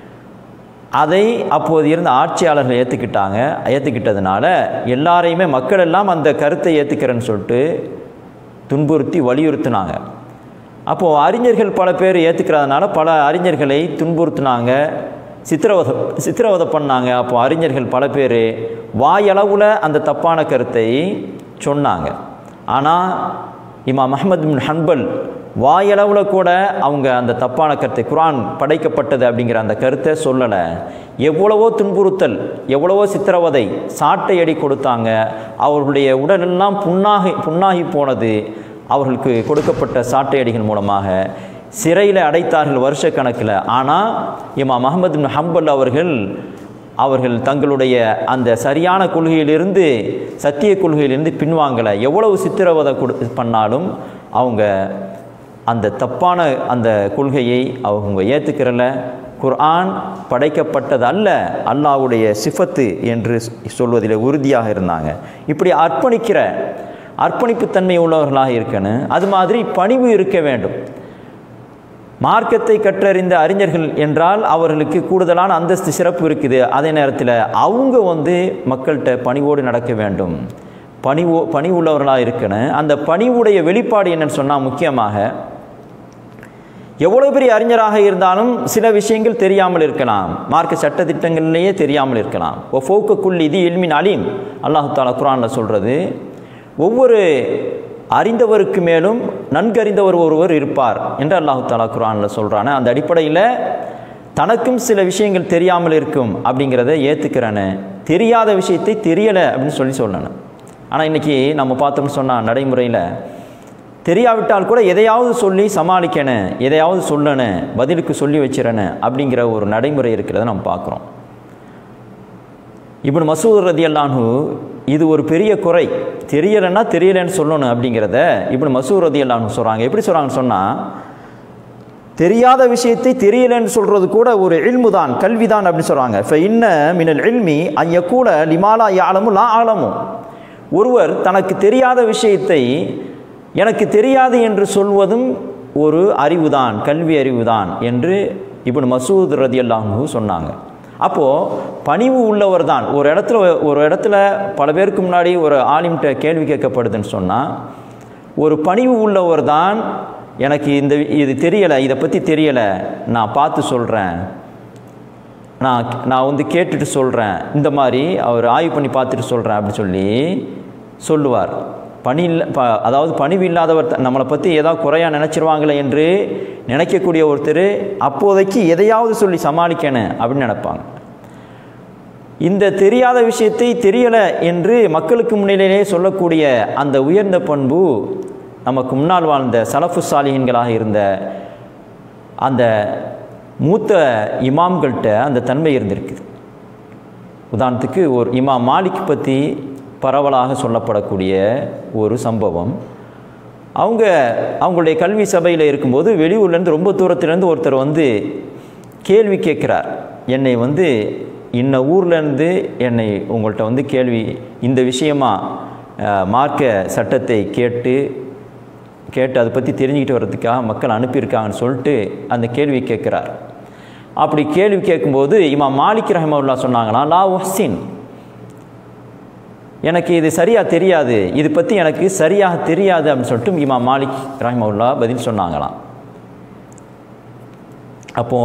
அதை அப்போது இருந்த ஆட்சியாளர்கள் ஏற்றுக்கிட்டாங்க ஏற்றுக்கிட்டதுனால எல்லாரையுமே மக்கள் எல்லாம் அந்த கருத்தை ஏற்றுக்கிறேன்னு சொல்லிட்டு துன்புறுத்தி வலியுறுத்தினாங்க அப்போது அறிஞர்கள் பல பேர் ஏற்றுக்கிறதுனால பல அறிஞர்களை துன்புறுத்தினாங்க சித்திரவதை சித்திரவதை பண்ணாங்க அப்போ அறிஞர்கள் பல பேர் வாயளவில் அந்த தப்பான கருத்தை சொன்னாங்க ஆனால் இமாம் அஹமது பின் ஹன்பல் வாயளவில் கூட அவங்க அந்த தப்பான கருத்தை குரான் படைக்கப்பட்டது அப்படிங்கிற அந்த கருத்தை சொல்லலை எவ்வளவோ துன்புறுத்தல் எவ்வளவோ சித்திரவதை சாட்டை அடி கொடுத்தாங்க அவர்களுடைய உடலெல்லாம் புண்ணாகி புண்ணாகி போனது அவர்களுக்கு கொடுக்கப்பட்ட சாட்டை அடிகள் மூலமாக சிறையில் அடைத்தார்கள் வருஷக்கணக்கில் ஆனால் இமாம் அஹமது பின் ஹம்பல் அவர்கள் அவர்கள் தங்களுடைய அந்த சரியான கொள்கையிலிருந்து சத்திய கொள்கையிலிருந்து பின்வாங்கலை எவ்வளவு சித்திரவதை கொடு பண்ணாலும் அவங்க அந்த தப்பான அந்த கொள்கையை அவங்க ஏற்றுக்கிறல குர்ஆன் படைக்கப்பட்டது அல்ல அல்லாவுடைய சிஃபத்து என்று சொல்வதில் உறுதியாக இருந்தாங்க இப்படி அர்ப்பணிக்கிற அர்ப்பணிப்புத்தன்மை உள்ளவர்களாக இருக்கணும் அது மாதிரி பணிவு இருக்க வேண்டும் மார்க்கத்தை கற்றறிந்த அறிஞர்கள் என்றால் அவர்களுக்கு கூடுதலான அந்தஸ்து சிறப்பு இருக்குது அதே நேரத்தில் அவங்க வந்து மக்கள்கிட்ட பணிவோடு நடக்க வேண்டும் பணிவோ பணி உள்ளவர்களாக இருக்கணும் அந்த பணிவுடைய வெளிப்பாடு என்னன்னு சொன்னால் முக்கியமாக எவ்வளோ பெரிய அறிஞராக இருந்தாலும் சில விஷயங்கள் தெரியாமல் இருக்கலாம் மார்க்க சட்டத்திட்டங்கள்லேயே தெரியாமல் இருக்கலாம் ஓ ஃபோக்கக்குள் இது இல்மின் அலீம் அல்லாஹு தாலா குரானில் சொல்கிறது ஒவ்வொரு அறிந்தவருக்கு மேலும் நன்கறிந்தவர் ஒருவர் இருப்பார் என்று அல்லாஹு தாலா குரானில் சொல்கிறான அந்த அடிப்படையில் தனக்கும் சில விஷயங்கள் தெரியாமல் இருக்கும் அப்படிங்கிறத ஏற்றுக்கிறேன்னு தெரியாத விஷயத்தை தெரியலை அப்படின்னு சொல்லி சொல்லணும் ஆனால் இன்றைக்கி நம்ம பார்த்தோம்னு சொன்னால் நடைமுறையில் தெரியாவிட்டால் கூட எதையாவது சொல்லி சமாளிக்கணும் எதையாவது சொல்லணும் பதிலுக்கு சொல்லி வச்சிடணும் அப்படிங்கிற ஒரு நடைமுறை இருக்கிறத நம்ம பார்க்குறோம் இப்போ மசூத் ரதி அல்லானு இது ஒரு பெரிய குறை தெரியலைன்னா தெரியலைன்னு சொல்லணும் அப்படிங்கிறத இப்படி மசூத் ரதி அல்லானு சொல்கிறாங்க எப்படி சொல்கிறாங்கன்னு சொன்னால் தெரியாத விஷயத்தை தெரியலைன்னு சொல்கிறது கூட ஒரு இல்மு தான் கல்வி தான் அப்படின்னு சொல்கிறாங்க இப்போ இன்ன மினல் இல்மி ஐய கூட லிமாலா யாழமும் லா ஆழமும் ஒருவர் தனக்கு தெரியாத விஷயத்தை எனக்கு தெரியாது என்று சொல்வதும் ஒரு அறிவுதான் கல்வி அறிவுதான் என்று இப்படி மசூத் ரதி அல்லாஹு சொன்னாங்க அப்போது பணிவு உள்ளவர் தான் ஒரு இடத்துல ஒரு இடத்துல பல பேருக்கு முன்னாடி ஒரு ஆலிம்கிட்ட கேள்வி கேட்கப்படுதுன்னு சொன்னால் ஒரு பணிவு உள்ளவர் தான் எனக்கு இந்த இது தெரியலை இதை பற்றி தெரியலை நான் பார்த்து சொல்கிறேன் நான் நான் வந்து கேட்டுட்டு சொல்கிறேன் இந்த மாதிரி அவர் ஆய்வு பண்ணி பார்த்துட்டு சொல்கிறேன் அப்படின்னு சொல்லி சொல்லுவார் பணி இல்லை ப அதாவது பணிவு இல்லாதவர் நம்மளை பற்றி ஏதாவது குறையாக நினச்சிருவாங்களே என்று நினைக்கக்கூடிய ஒருத்தர் அப்போதைக்கு எதையாவது சொல்லி சமாளிக்கணும் அப்படின்னு நினைப்பாங்க இந்த தெரியாத விஷயத்தை தெரியலை என்று மக்களுக்கு முன்னிலேயே சொல்லக்கூடிய அந்த உயர்ந்த பண்பு நமக்கு முன்னால் வாழ்ந்த சலஃபு சாலிகன்களாக இருந்த அந்த மூத்த இமாம்கள்கிட்ட அந்த தன்மை இருந்திருக்குது உதாரணத்துக்கு ஒரு இமாம் மாலிக் பற்றி பரவலாக சொல்லப்படக்கூடிய ஒரு சம்பவம் அவங்க அவங்களுடைய கல்வி சபையில் இருக்கும்போது வெளியூர்லேருந்து ரொம்ப தூரத்துலேருந்து ஒருத்தர் வந்து கேள்வி கேட்குறார் என்னை வந்து இன்ன ஊர்லேருந்து என்னை உங்கள்கிட்ட வந்து கேள்வி இந்த விஷயமா மார்க்க சட்டத்தை கேட்டு கேட்டு அதை பற்றி தெரிஞ்சுக்கிட்டு வர்றதுக்காக மக்கள் அனுப்பியிருக்காங்கன்னு சொல்லிட்டு அந்த கேள்வி கேட்குறார் அப்படி கேள்வி கேட்கும்போது இமாம் மாலிக் ரஹமல்லா சொன்னாங்களாம் லா ஒஹ்சின் எனக்கு இது சரியாக தெரியாது இது பற்றி எனக்கு சரியாக தெரியாது அப்படின்னு சொல்லிட்டு இமாம் மாலிக் ரஹமவுல்லா பதில் சொன்னாங்களாம் அப்போ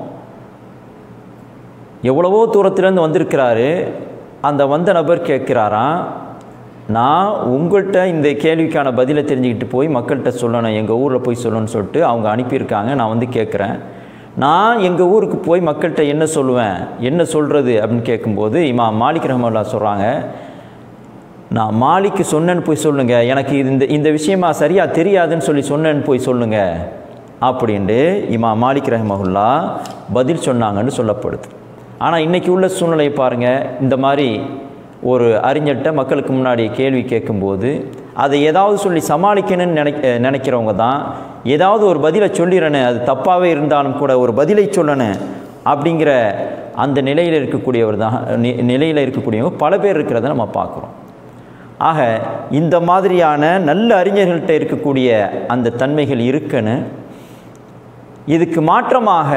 எவ்வளவோ தூரத்துலேருந்து வந்திருக்கிறாரு அந்த வந்த நபர் கேட்குறாராம் நான் உங்கள்கிட்ட இந்த கேள்விக்கான பதிலை தெரிஞ்சுக்கிட்டு போய் மக்கள்கிட்ட சொல்லணும் எங்கள் ஊரில் போய் சொல்லணும்னு சொல்லிட்டு அவங்க அனுப்பியிருக்காங்க நான் வந்து கேட்குறேன் நான் எங்கள் ஊருக்கு போய் மக்கள்கிட்ட என்ன சொல்லுவேன் என்ன சொல்கிறது அப்படின்னு கேட்கும்போது இமா மாலிக் ரஹமல்லா சொல்கிறாங்க நான் மாலிக்கு சொன்னேன்னு போய் சொல்லுங்கள் எனக்கு இது இந்த இந்த விஷயமா சரியாக தெரியாதுன்னு சொல்லி சொன்னேன்னு போய் சொல்லுங்கள் அப்படின்ட்டு இமா மாலிக் ரஹமகுல்லா பதில் சொன்னாங்கன்னு சொல்லப்படுது ஆனால் இன்றைக்கி உள்ள சூழ்நிலையை பாருங்கள் இந்த மாதிரி ஒரு அறிஞர்கிட்ட மக்களுக்கு முன்னாடி கேள்வி கேட்கும்போது அதை ஏதாவது சொல்லி சமாளிக்கணும்னு நினை நினைக்கிறவங்க தான் ஏதாவது ஒரு பதிலை சொல்லிடணே அது தப்பாகவே இருந்தாலும் கூட ஒரு பதிலை சொல்லணும் அப்படிங்கிற அந்த நிலையில் இருக்கக்கூடியவர் தான் நி- நிலையில் இருக்கக்கூடியவங்க பல பேர் இருக்கிறத நம்ம பார்க்குறோம் ஆக இந்த மாதிரியான நல்ல அறிஞர்கள்ட்ட இருக்கக்கூடிய அந்த தன்மைகள் இருக்குன்னு இதுக்கு மாற்றமாக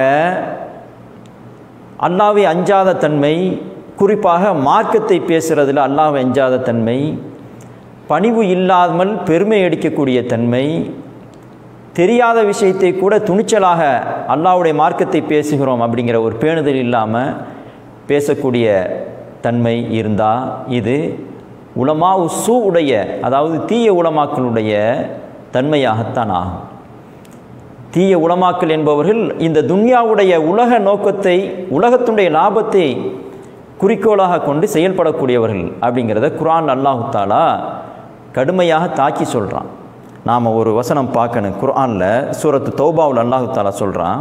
அல்லாவை அஞ்சாத தன்மை குறிப்பாக மார்க்கத்தை பேசுகிறதுல அல்லாவை அஞ்சாத தன்மை பணிவு இல்லாமல் பெருமை அடிக்கக்கூடிய தன்மை தெரியாத விஷயத்தை கூட துணிச்சலாக அல்லாவுடைய மார்க்கத்தை பேசுகிறோம் அப்படிங்கிற ஒரு பேணுதல் இல்லாமல் பேசக்கூடிய தன்மை இருந்தால் இது உலமா உசு உடைய அதாவது தீய உலமாக்களுடைய தன்மையாகத்தான் ஆகும் தீய உலமாக்கல் என்பவர்கள் இந்த துன்யாவுடைய உலக நோக்கத்தை உலகத்துடைய லாபத்தை குறிக்கோளாக கொண்டு செயல்படக்கூடியவர்கள் அப்படிங்கிறத குர்ஆன் அல்லாஹு தாலா கடுமையாக தாக்கி சொல்கிறான் நாம் ஒரு வசனம் பார்க்கணும் குர்ஆனில் சூரத்து தௌபாவில் அல்லாஹு தாலா சொல்கிறான்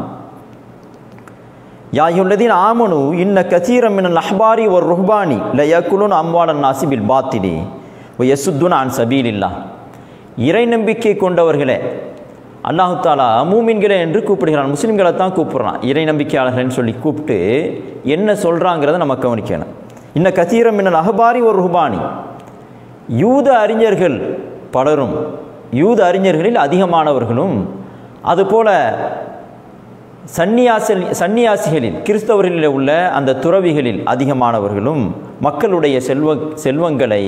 யாயுள்ளதீன் ஆமனு இன்ன கசீரம் மினல் அஹ்பாரி ஒரு ருஹ்பானி லயக்குலுன் அம்வாலன் நாசிபில் பாத்தினி ஒ யசுத்துன் அன் சபீலில்லா இறை நம்பிக்கை கொண்டவர்களே அல்லாஹு தாலா மூமின்களே என்று கூப்பிடுகிறான் முஸ்லீம்களை தான் கூப்பிடுறான் இறை நம்பிக்கையாளர்கள்னு சொல்லி கூப்பிட்டு என்ன சொல்கிறாங்கிறத நம்ம கவனிக்கணும் இன்ன கசீரம் மின்னல் அஹ்பாரி ஒரு ருஹ்பானி யூத அறிஞர்கள் பலரும் யூத அறிஞர்களில் அதிகமானவர்களும் அதுபோல சந்நியாசல் சந்நியாசிகளில் கிறிஸ்தவர்களில் உள்ள அந்த துறவிகளில் அதிகமானவர்களும் மக்களுடைய செல்வ செல்வங்களை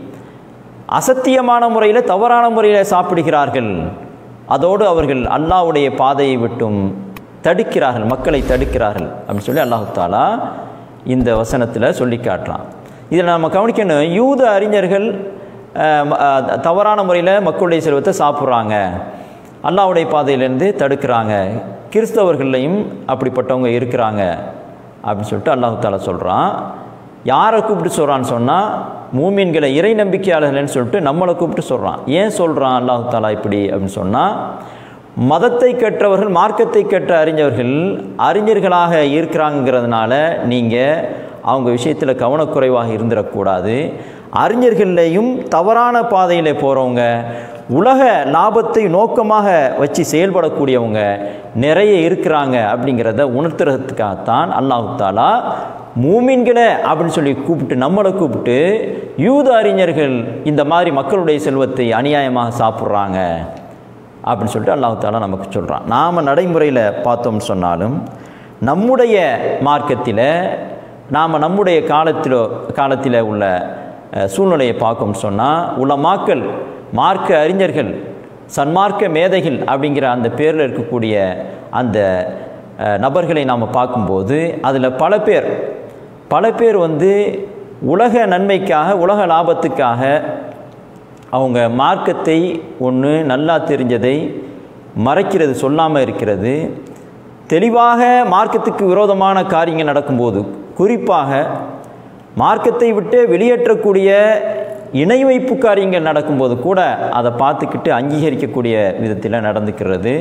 அசத்தியமான முறையில் தவறான முறையில் சாப்பிடுகிறார்கள் அதோடு அவர்கள் அல்லாஹ்வுடைய பாதையை விட்டும் தடுக்கிறார்கள் மக்களை தடுக்கிறார்கள் அப்படின்னு சொல்லி அல்லாஹு தாலா இந்த வசனத்தில் சொல்லி காட்டுறான் இதில் நம்ம கவனிக்கணும் யூத அறிஞர்கள் அஹ், ம- அஹ், தவறான முறையில் மக்களுடைய செல்வத்தை சாப்பிட்றாங்க அல்லாஹ்வுடைய பாதையிலேருந்து தடுக்கிறாங்க கிறிஸ்தவர்கள்லையும் அப்படிப்பட்டவங்க இருக்கிறாங்க அப்படின்னு சொல்லிட்டு அல்லாஹு தாலா சொல்கிறான் யாரை கூப்பிட்டு சொல்கிறான்னு சொன்னால் மூமின்களை இறை நம்பிக்கையாளர்கள்னு சொல்லிட்டு நம்மளை கூப்பிட்டு சொல்கிறான் ஏன் சொல்கிறான் அல்லாஹு தாலா இப்படி அப்படின்னு சொன்னால் மதத்தை கற்றவர்கள் மார்க்கத்தை கற்ற அறிஞர்கள் அறிஞர்களாக இருக்கிறாங்கிறதுனால நீங்கள் அவங்க விஷயத்தில் கவனக்குறைவாக இருந்துடக்கூடாது அறிஞர்கள்லையும் தவறான பாதையில் போகிறவங்க உலக லாபத்தை நோக்கமாக வச்சு செயல்படக்கூடியவங்க நிறைய இருக்கிறாங்க அப்படிங்கிறத உணர்த்துறதுக்காகத்தான் அல்லாஹு தாலா மூமின்களை அப்படின்னு சொல்லி கூப்பிட்டு நம்மளை கூப்பிட்டு யூத அறிஞர்கள் இந்த மாதிரி மக்களுடைய செல்வத்தை அநியாயமாக சாப்பிட்றாங்க அப்படின்னு சொல்லிட்டு அல்லாஹ் தாலா நமக்கு சொல்கிறான் நாம் நடைமுறையில் பார்த்தோம்னு சொன்னாலும் நம்முடைய மார்க்கத்தில் நாம் நம்முடைய காலத்தில் காலத்தில் உள்ள அஹ், சூழ்நிலையை பார்க்கோம்னு சொன்னால் உலமாக்கள் மார்க்க அறிஞர்கள் சன்மார்க்க மேதைகள் அப்படிங்கிற அந்த பேரில் இருக்கக்கூடிய அந்த அஹ், நபர்களை நாம் பார்க்கும்போது அதில் பல பேர் பல பேர் வந்து உலக நன்மைக்காக உலக லாபத்துக்காக அவங்க மார்க்கத்தை ஒன்று நல்லா தெரிஞ்சதை மறைக்கிறது சொல்லாமல் இருக்கிறது தெளிவாக மார்க்கத்துக்கு விரோதமான காரியங்கள் நடக்கும்போது குறிப்பாக மார்க்கத்தை விட்டு வெளியேற்றக்கூடிய இணை வைப்பு காரியங்கள் நடக்கும்போது கூட அதை பார்த்துக்கிட்டு அங்கீகரிக்கக்கூடிய விதத்தில் நடந்துக்கிறது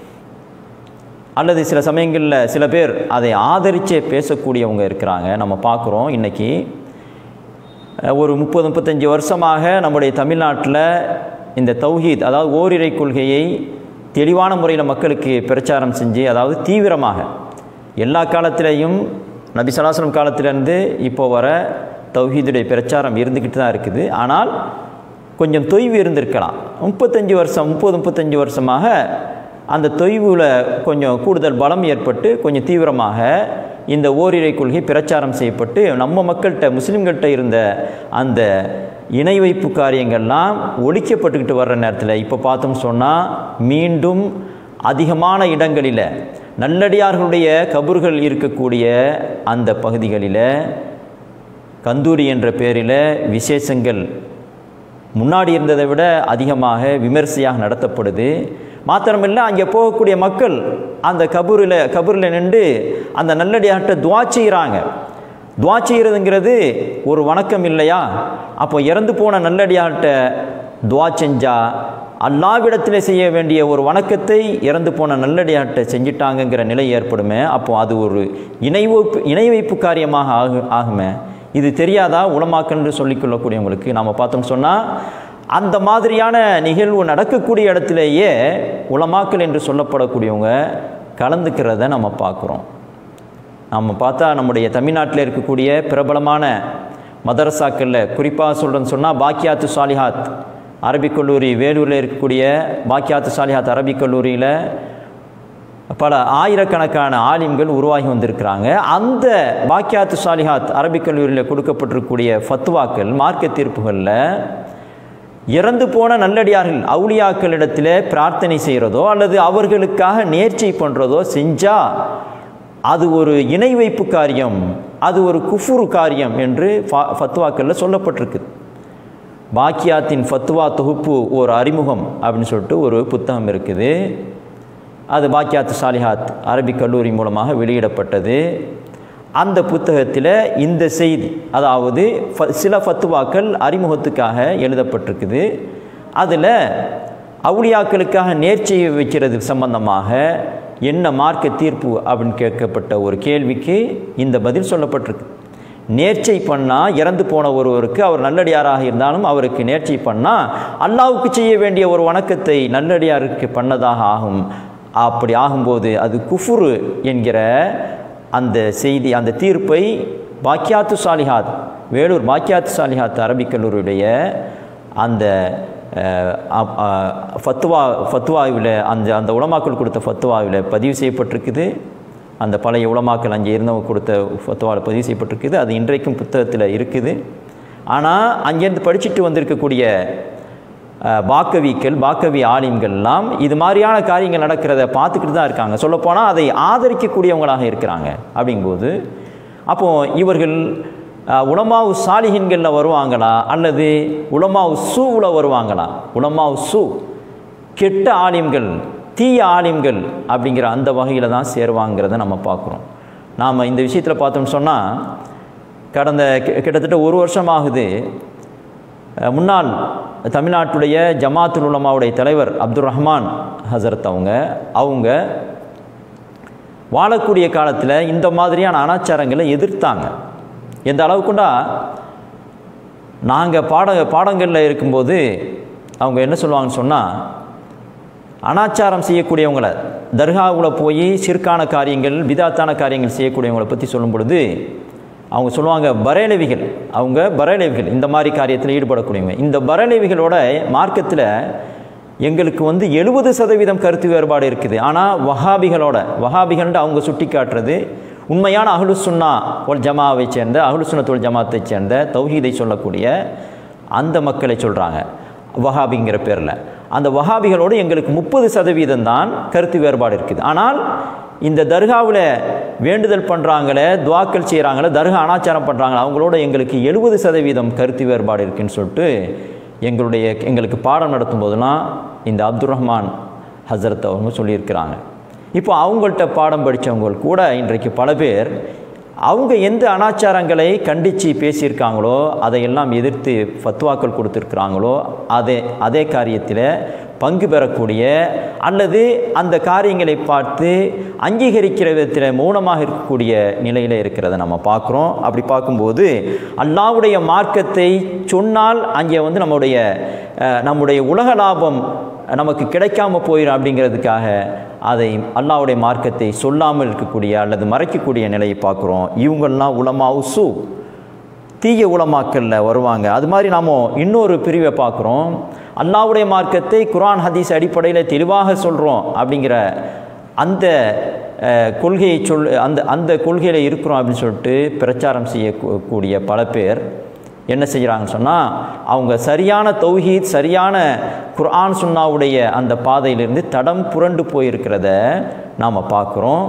அல்லது சில சமயங்களில் சில பேர் அதை ஆதரிச்சே பேசக்கூடியவங்க இருக்கிறாங்க நம்ம பார்க்குறோம் இன்றைக்கி அஹ், ஒரு முப்பது முப்பத்தஞ்சு வருஷமாக நம்முடைய தமிழ்நாட்டில் இந்த தௌஹீத் அதாவது ஓரிரை கொள்கையை தெளிவான முறையில் மக்களுக்கு பிரச்சாரம் செஞ்சு அதாவது தீவிரமாக எல்லா காலத்திலையும் நபி சலாசலம் காலத்திலேருந்து இப்போ வர தௌஹீதுடைய பிரச்சாரம் இருந்துக்கிட்டு தான் இருக்குது ஆனால் கொஞ்சம் தொய்வு இருந்திருக்கலாம் முப்பத்தஞ்சு வருஷம் முப்பது முப்பத்தஞ்சு வருஷமாக அந்த தொய்வில் கொஞ்சம் கூடுதல் பலம் ஏற்பட்டு கொஞ்சம் தீவிரமாக இந்த ஓரிரை கொள்கை பிரச்சாரம் செய்யப்பட்டு நம்ம மக்கள்கிட்ட முஸ்லீம்கள்கிட்ட இருந்த அந்த இணை வைப்பு காரியங்கள்லாம் ஒழிக்கப்பட்டுக்கிட்டு வர்ற நேரத்தில் இப்போ பார்த்தோம்னு சொன்னால் மீண்டும் அதிகமான இடங்களில் நல்லடியார்களுடைய கபர்கள் இருக்கக்கூடிய அந்த பகுதிகளில் கந்தூரி என்ற பேரில் விசேஷங்கள் முன்னாடி இருந்ததை விட அதிகமாக விமர்சையாக நடத்தப்படுது மாத்திரமில்லை அங்கே போகக்கூடிய மக்கள் அந்த கபூரில் கபூரில் நின்று அந்த நல்லடியாட்ட துவா செய்கிறாங்க துவா செய்கிறதுங்கிறது ஒரு வணக்கம் இல்லையா அப்போ இறந்து போன நல்லடியாட்ட துவா செஞ்சா அல்லாவிடத்தில் செய்ய வேண்டிய ஒரு வணக்கத்தை இறந்து போன நல்லடியாட்ட செஞ்சிட்டாங்கங்கிற நிலை ஏற்படுமே அப்போ அது ஒரு இணைவைப்பு இணை வைப்பு காரியமாக ஆகு ஆகுமே இது தெரியாதா உளமாக்கன்று சொல்லிக்கொள்ளக்கூடியவங்களுக்கு நாம் பார்த்தோம் சொன்னால் அந்த மாதிரியான நிகழ்வு நடக்கக்கூடிய இடத்திலேயே உளமாக்கல் என்று சொல்லப்படக்கூடியவங்க கலந்துக்கிறத நம்ம பார்க்குறோம் நம்ம பார்த்தா நம்முடைய தமிழ்நாட்டில் இருக்கக்கூடிய பிரபலமான மதரசாக்களில் குறிப்பாக சொல்கிறேன்னு சொன்னால் பாக்கியாத்து சாலிஹாத் அரபிக் கல்லூரி வேலூரில் இருக்கக்கூடிய பாக்கியாத்து சாலிஹாத் அரபிக் கல்லூரியில் பல ஆயிரக்கணக்கான ஆலிம்கள் உருவாகி வந்திருக்கிறாங்க அந்த பாக்கியாத்து சாலிஹாத் அரபிக் கல்லூரியில் கொடுக்கப்பட்டிருக்கக்கூடிய ஃபத்துவாக்கள் மார்க்க தீர்ப்புகளில் இறந்து போன நல்லடியார்கள் அவுளியாக்களிடத்தில் பிரார்த்தனை செய்கிறதோ அல்லது அவர்களுக்காக நேர்ச்சை பண்ணுறதோ செஞ்சால் அது ஒரு இணை வைப்பு காரியம் அது ஒரு குஃபுரு காரியம் என்று ஃபத்வாக்களில் சொல்லப்பட்டிருக்குது பாக்கியாத்தின் ஃபத்வா தொகுப்பு ஒரு அறிமுகம் அப்படின்னு சொல்லிட்டு ஒரு புத்தகம் இருக்குது அது பாக்கியாத் சாலிஹாத் அரபிக் கல்லூரி மூலமாக வெளியிடப்பட்டது அந்த புத்தகத்தில் இந்த செய்தி அதாவது சில ஃபத்துவாக்கள் அறிமுகத்துக்காக எழுதப்பட்டிருக்குது அதில் அவுளியாக்களுக்காக நேர்ச்சியை வைக்கிறது சம்பந்தமாக என்ன மார்க்க தீர்ப்பு அப்படின்னு கேட்கப்பட்ட ஒரு கேள்விக்கு இந்த பதில் சொல்லப்பட்டிருக்கு நேர்ச்சை பண்ணால் இறந்து போன ஒருவருக்கு அவர் நல்லடியாராக இருந்தாலும் அவருக்கு நேர்ச்சை பண்ணால் அல்லாவுக்கு செய்ய வேண்டிய ஒரு வணக்கத்தை நல்லடியாருக்கு பண்ணதாக ஆகும் அப்படி ஆகும்போது அது குஃபுரு என்கிற அந்த செய்தி அந்த தீர்ப்பை பாக்கியாத்து சாலிஹாத் வேலூர் பாக்கியாத்து சாலிஹாத் அரபிக் கல்லூரியுடைய அந்த ஃபத்துவா ஃபத்துவாவில் அந்த அந்த உலமாக்கள் கொடுத்த ஃபத்துவாவில் பதிவு செய்யப்பட்டிருக்குது அந்த பழைய உலமாக்கள் அங்கே இருந்தவங்க கொடுத்த ஃபத்துவாவில் பதிவு செய்யப்பட்டிருக்குது அது இன்றைக்கும் புத்தகத்தில் இருக்குது ஆனால் அங்கேருந்து படிச்சுட்டு வந்திருக்கக்கூடிய பாக்கவிக்கள் பாக்கவி ஆலிம்கள்லாம் இது மாதிரியான காரியங்கள் நடக்கிறத பார்த்துக்கிட்டு தான் இருக்காங்க சொல்லப்போனால் அதை ஆதரிக்கக்கூடியவங்களாக இருக்கிறாங்க அப்படிங்கும்போது அப்போது இவர்கள் உலமாவு சாலிஹின்களில் வருவாங்களா அல்லது உலமாவு சூவில் வருவாங்களா உலமாவு சூ கெட்ட ஆலிம்கள் தீய ஆலிம்கள் அப்படிங்கிற அந்த வகையில் தான் சேருவாங்கிறத நம்ம பார்க்குறோம் நாம் இந்த விஷயத்தில் பார்த்தோம்னு சொன்னால் கடந்த கிட்டத்தட்ட ஒரு வருஷம் ஆகுது முன்னாள் தமிழ்நாட்டுடைய ஜமாத்துல் உலமாவுடைய தலைவர் அப்துல் ரஹ்மான் ஹசரத் அவங்க அவங்க வாழக்கூடிய காலத்தில் இந்த மாதிரியான அனாச்சாரங்களை எதிர்த்தாங்க எந்த அளவுக்குண்டா நாங்கள் பாட பாடங்களில் இருக்கும்போது அவங்க என்ன சொல்லுவாங்கன்னு சொன்னால் அனாச்சாரம் செய்யக்கூடியவங்கள தர்காவில் போய் சிற்கான காரியங்கள் விதாத்தான காரியங்கள் செய்யக்கூடியவங்களை பற்றி சொல்லும் பொழுது அவங்க சொல்லுவாங்க பரேலவிகள் அவங்க பரேலவிகள் இந்த மாதிரி காரியத்தில் ஈடுபடக்கூடியவங்க இந்த பரேலவிகளோட மார்க்கத்தில் எங்களுக்கு வந்து எழுபது சதவீதம் கருத்து வேறுபாடு இருக்குது ஆனால் வஹாபிகளோட வஹாபிகள்ன்ட்டு அவங்க சுட்டி காட்டுறது உண்மையான அஹ்லு சுன்னா ஒல் ஜமாவை சேர்ந்த அஹ்லு சுன்னத்துல் ஜமாத்தை சேர்ந்த தௌஹீதை சொல்லக்கூடிய அந்த மக்களை சொல்கிறாங்க வஹாபிங்கிற பேரில் அந்த வஹாபிகளோடு எங்களுக்கு முப்பது சதவீதம் தான் கருத்து வேறுபாடு இருக்குது ஆனால் இந்த தர்காவில் வேண்டுதல் பண்ணுறாங்களே துவாக்கள் செய்கிறாங்களே தர்கா அனாச்சாரம் பண்ணுறாங்களே அவங்களோட எங்களுக்கு எழுபது சதவீதம் கருத்து வேறுபாடு இருக்குன்னு சொல்லிட்டு எங்களுடைய எங்களுக்கு பாடம் நடத்தும் போதெல்லாம் இந்த அப்துல் ரஹ்மான் ஹசரத் அவங்க சொல்லியிருக்கிறாங்க இப்போ அவங்கள்ட்ட பாடம் படித்தவங்க கூட இன்றைக்கு பல பேர் அவங்க எந்த அனாச்சாரங்களை கண்டித்து பேசியிருக்காங்களோ அதையெல்லாம் எதிர்த்து ஃபத்வாக்கள் கொடுத்துருக்குறாங்களோ அதே அதே காரியத்தில் பங்கு பெறக்கூடிய அல்லது அந்த காரியங்களை பார்த்து அங்கீகரிக்கிற விதத்தில் மௌனமாக இருக்கக்கூடிய நிலையில் இருக்கிறத நம்ம பார்க்குறோம் அப்படி பார்க்கும்போது அல்லாவுடைய மார்க்கத்தை சொன்னால் அங்கே வந்து நம்முடைய நம்முடைய உலக லாபம் நமக்கு கிடைக்காம போயிடும் அப்படிங்கிறதுக்காக அதை அல்லாவுடைய மார்க்கத்தை சொல்லாமல் இருக்கக்கூடிய அல்லது மறைக்கக்கூடிய நிலையை பார்க்குறோம் இவங்கள்லாம் உலமா உசு தீய உலமாக்கல்ல வருவாங்க அது மாதிரி நாம் இன்னொரு பிரிவை பார்க்குறோம் அல்லாவுடைய மார்க்கத்தை குரான் ஹதீஸ் அடிப்படையில் தெளிவாக சொல்கிறோம் அப்படிங்கிற அந்த கொள்கையை சொல் அந்த அந்த கொள்கையில் இருக்கிறோம் அப்படின்னு சொல்லிட்டு பிரச்சாரம் செய்யக்கூடிய பல பேர் என்ன செய்கிறாங்கன்னு சொன்னால் அவங்க சரியான தௌஹீத் சரியான குர்ஆன் சுன்னாவுடைய அந்த பாதையிலிருந்து தடம் புரண்டு போயிருக்கிறத நாம் பார்க்குறோம்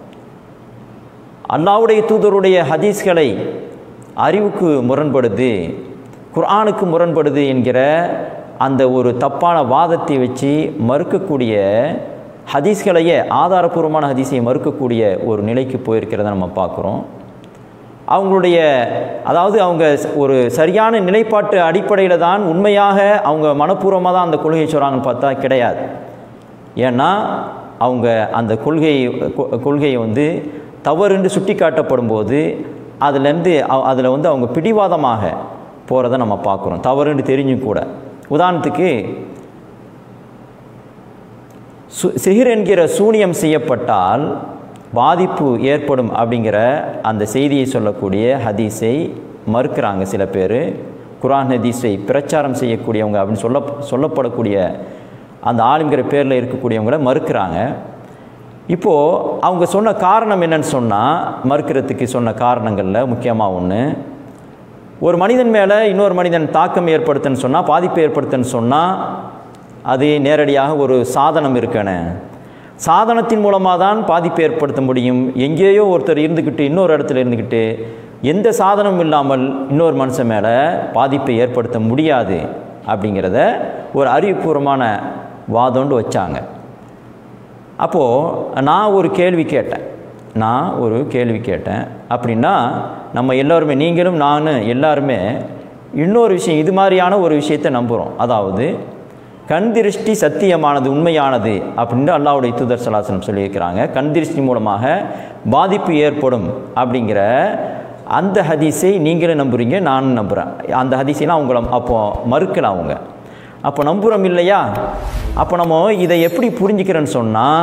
அல்லாவுடைய தூதருடைய ஹதீஸ்களை அறிவுக்கு முரண்படுது குர்ஆனுக்கு முரண்படுது என்கிற அந்த ஒரு தப்பான வாதத்தை வச்சு மறுக்கக்கூடிய ஹதீஸ்களையே ஆதாரபூர்வமான ஹதீஸை மறுக்கக்கூடிய ஒரு நிலைக்கு போயிருக்கிறத நம்ம பார்க்குறோம் அவங்களுடைய அதாவது அவங்க ஒரு சரியான நிலைப்பாட்டு அடிப்படையில் தான் உண்மையாக அவங்க மனப்பூர்வமாக தான் அந்த கொள்கையை சொல்கிறாங்கன்னு பார்த்தா கிடையாது ஏன்னா அவங்க அந்த கொள்கை கொள்கையை வந்து தவறுன்னு சுட்டி காட்டப்படும் போது அதுலேருந்து அதில் வந்து அவங்க பிடிவாதமாக போகிறத நம்ம பார்க்குறோம் தவறுன்னு தெரிஞ்சும் கூட உதாரணத்துக்கு சு சிகிர் என்கிற சூனியம் செய்யப்பட்டால் பாதிப்பு ஏற்படும் அப்படிங்கிற அந்த செய்தியை சொல்லக்கூடிய ஹதீஸை மறுக்கிறாங்க சில பேர் குரான் ஹதீஸை பிரச்சாரம் செய்யக்கூடியவங்க அப்படின்னு சொல்ல சொல்லப்படக்கூடிய அந்த ஆளுங்கிற பேரில் இருக்கக்கூடியவங்கள மறுக்கிறாங்க இப்போது அவங்க சொன்ன காரணம் என்னன்னு சொன்னால் மறுக்கிறதுக்கு சொன்ன காரணங்களில் முக்கியமாக ஒன்று ஒரு மனிதன் மேலே இன்னொரு மனிதன் தாக்கம் ஏற்படுத்துன்னு சொன்னால் பாதிப்பு ஏற்படுத்துன்னு சொன்னால் அது நேரடியாக ஒரு சாதனம் இருக்கணும் சாதனத்தின் மூலமாக தான் பாதிப்பு ஏற்படுத்த முடியும் எங்கேயோ ஒருத்தர் இருந்துக்கிட்டு இன்னொரு இடத்துல இருந்துக்கிட்டு எந்த சாதனமும் இல்லாமல் இன்னொரு மனுஷன் மேலே பாதிப்பை ஏற்படுத்த முடியாது அப்படிங்கிறத ஒரு அறிவுபூர்வமான வாதம்னு வச்சாங்க அப்போது நான் ஒரு கேள்வி கேட்டேன் நான் ஒரு கேள்வி கேட்டேன் அப்படின்னா நம்ம எல்லோருமே நீங்களும் நான் எல்லாருமே இன்னொரு விஷயம் இது மாதிரியான ஒரு விஷயத்தை நம்புகிறோம் அதாவது கண் திருஷ்டி சத்தியமானது உண்மையானது அப்படின்னு அல்லாவுடைய தூதர் சலாசனம் சொல்லியிருக்கிறாங்க கண் திருஷ்டி மூலமாக பாதிப்பு ஏற்படும் அப்படிங்கிற அந்த ஹதீஸை நீங்களும் நம்புறீங்க நானும் நம்புகிறேன் அந்த ஹதீஸைலாம் அவங்கள அப்போ மறுக்கல அவங்க அப்போ நம்புகிறோம் இல்லையா அப்போ நம்ம இதை எப்படி புரிஞ்சுக்கிறேன்னு சொன்னால்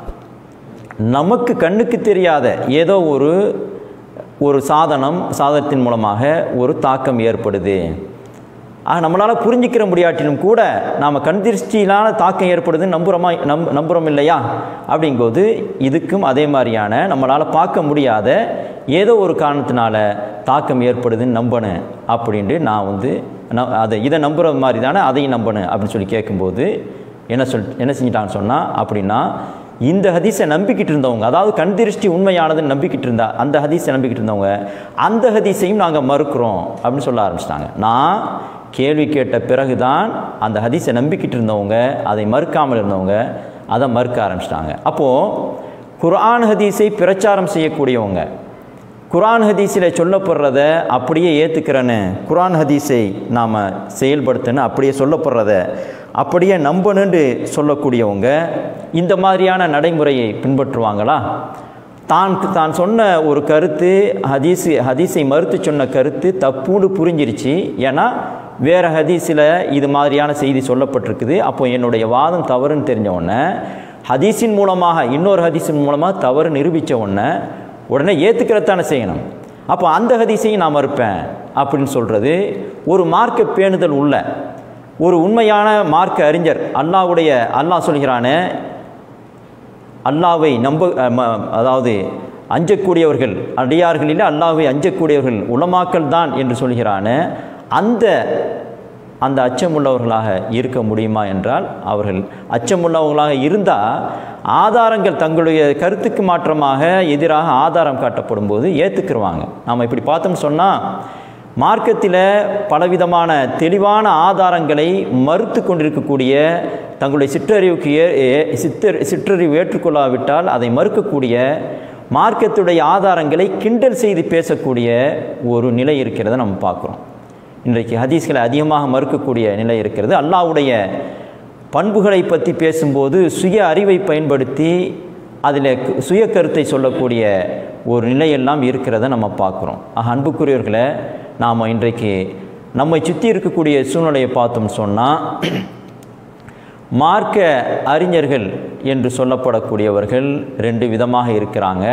நமக்கு கண்ணுக்கு தெரியாத ஏதோ ஒரு ஒரு சாதனம் சாதனத்தின் மூலமாக ஒரு தாக்கம் ஏற்படுது ஆக நம்மளால் புரிஞ்சிக்கிற முடியாட்டினும் கூட நாம் கண் திருஷ்டியிலான தாக்கம் ஏற்படுதுன்னு நம்புகிறோமா நம் நம்புகிறோம் இல்லையா அப்படிங்கும்போது இதுக்கும் அதே மாதிரியான நம்மளால் பார்க்க முடியாத ஏதோ ஒரு காரணத்தினால தாக்கம் ஏற்படுதுன்னு நம்பணும் அப்படின்ட்டு நான் வந்து நான் அதை இதை நம்புகிற மாதிரி தானே அதையும் நம்பணும் அப்படின்னு சொல்லி கேட்கும்போது என்ன சொல் என்ன செஞ்சிட்டாங்கன்னு சொன்னால் அப்படின்னா இந்த ஹதீஸை நம்பிக்கிட்டு இருந்தவங்க அதாவது கண் திருஷ்டி உண்மையானதுன்னு நம்பிக்கிட்டு இருந்தா அந்த ஹதீஸை நம்பிக்கிட்டு இருந்தவங்க அந்த ஹதீஸையும் நாங்கள் மறுக்கிறோம் அப்படின்னு சொல்ல ஆரம்பிச்சிட்டாங்க நான் கேள்வி கேட்ட பிறகு தான் அந்த ஹதீஸை நம்பிக்கிட்டு இருந்தவங்க அதை மறுக்காமல் இருந்தவங்க அதை மறுக்க ஆரம்பிச்சிட்டாங்க அப்போது குர்ஆன் ஹதீஸை பிரச்சாரம் செய்யக்கூடியவங்க குரான் ஹதீஸில் சொல்லப்படுறத அப்படியே ஏற்றுக்கிறேன்னு குரான் ஹதீஸை நாம் செயல்படுத்தணும் அப்படியே சொல்லப்படுறத அப்படியே நம்பணுன்னு சொல்லக்கூடியவங்க இந்த மாதிரியான நடைமுறையை பின்பற்றுவாங்களா தான் தான் சொன்ன ஒரு கருத்து ஹதீஸு ஹதீஸை மறுத்து சொன்ன கருத்து தப்புன்னு புரிஞ்சிருச்சு ஏன்னா வேறு ஹதீஸில் இது மாதிரியான செய்தி சொல்லப்பட்டிருக்குது அப்போ என்னுடைய வாதம் தவறுன்னு தெரிஞ்ச உடனே ஹதீஸின் மூலமாக இன்னொரு ஹதீஸின் மூலமாக தவறு நிரூபித்த உடனே உடனே ஏற்றுக்கிறதானே செய்யணும் அப்போ அந்த ஹதீஸையும் நான் மறுப்பேன் அப்படின்னு சொல்கிறது ஒரு மார்க்க பேணுதல் உள்ள ஒரு உண்மையான மார்க்க அறிஞர் அல்லாவுடைய அல்லாஹ் சொல்கிறானே அல்லாவை நம்ப அதாவது அஞ்சக்கூடியவர்கள் அடியார்களில் அல்லாவை அஞ்சக்கூடியவர்கள் உலமாக்கல் தான் என்று சொல்கிறான அந்த அந்த அச்சமுள்ளவர்களாக இருக்க முடியுமா என்றால் அவர்கள் அச்சமுள்ளவர்களாக இருந்தால் ஆதாரங்கள் தங்களுடைய கருத்துக்கு மாற்றமாக எதிராக ஆதாரம் காட்டப்படும் போது ஏற்றுக்குருவாங்க நாம் இப்படி பார்த்தோம்னு சொன்னால் மார்க்கத்தில் பலவிதமான தெளிவான ஆதாரங்களை மறுத்து கொண்டிருக்கக்கூடிய தங்களுடைய சிற்றறிவுக்கு ஏ சித்தர் சிற்றறிவு ஏற்றுக்கொள்ளாவிட்டால் அதை மறுக்கக்கூடிய மார்க்கத்துடைய ஆதாரங்களை கிண்டல் செய்து பேசக்கூடிய ஒரு நிலை இருக்கிறத நம்ம பார்க்குறோம் இன்றைக்கு ஹதீஸ்களை அதிகமாக மறுக்கக்கூடிய நிலை இருக்கிறது அல்லாவுடைய பண்புகளை பற்றி பேசும்போது சுய அறிவை பயன்படுத்தி அதில் சுய கருத்தை சொல்லக்கூடிய ஒரு நிலையெல்லாம் இருக்கிறத நம்ம பார்க்குறோம் ஆக அன்புக்குரியவர்களை நாம் இன்றைக்கு நம்மை சுற்றி இருக்கக்கூடிய சூழ்நிலையை பார்த்தோம் சொன்னால் மார்க்க அறிஞர்கள் என்று சொல்லப்படக்கூடியவர்கள் ரெண்டு விதமாக இருக்கிறாங்க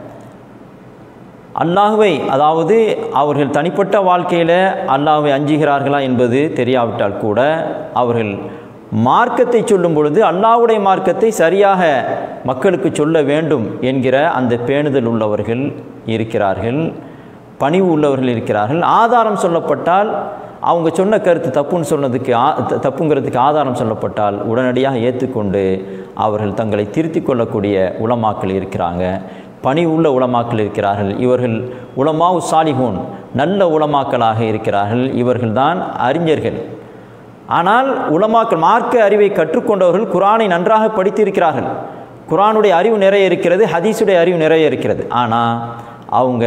அல்லாஹுவை அதாவது அவர்கள் தனிப்பட்ட வாழ்க்கையில் அல்லாஹுவை அஞ்சுகிறார்களா என்பது தெரியாவிட்டால் கூட அவர்கள் மார்க்கத்தை சொல்லும் பொழுது அல்லாவுடைய மார்க்கத்தை சரியாக மக்களுக்கு சொல்ல வேண்டும் என்கிற அந்த பேணுதல் உள்ளவர்கள் இருக்கிறார்கள் பணிவு உள்ளவர்கள் இருக்கிறார்கள் ஆதாரம் சொல்லப்பட்டால் அவங்க சொன்ன கருத்து தப்புன்னு சொன்னதுக்கு தப்புங்கிறதுக்கு ஆதாரம் சொல்லப்பட்டால் உடனடியாக ஏற்றுக்கொண்டு அவர்கள் தங்களை திருத்தி கொள்ளக்கூடிய உளமாக்கள் இருக்கிறாங்க பணி உள்ள உளமாக்கள் இருக்கிறார்கள் இவர்கள் உளமாவு சாலிஹூன் நல்ல உளமாக்களாக இருக்கிறார்கள் இவர்கள்தான் அறிஞர்கள் ஆனால் உலமாக்கள் மார்க்க அறிவை கற்றுக்கொண்டவர்கள் குரானை நன்றாக படித்திருக்கிறார்கள் குரானுடைய அறிவு நிறைய இருக்கிறது ஹதீஸுடைய அறிவு நிறைய இருக்கிறது ஆனால் அவங்க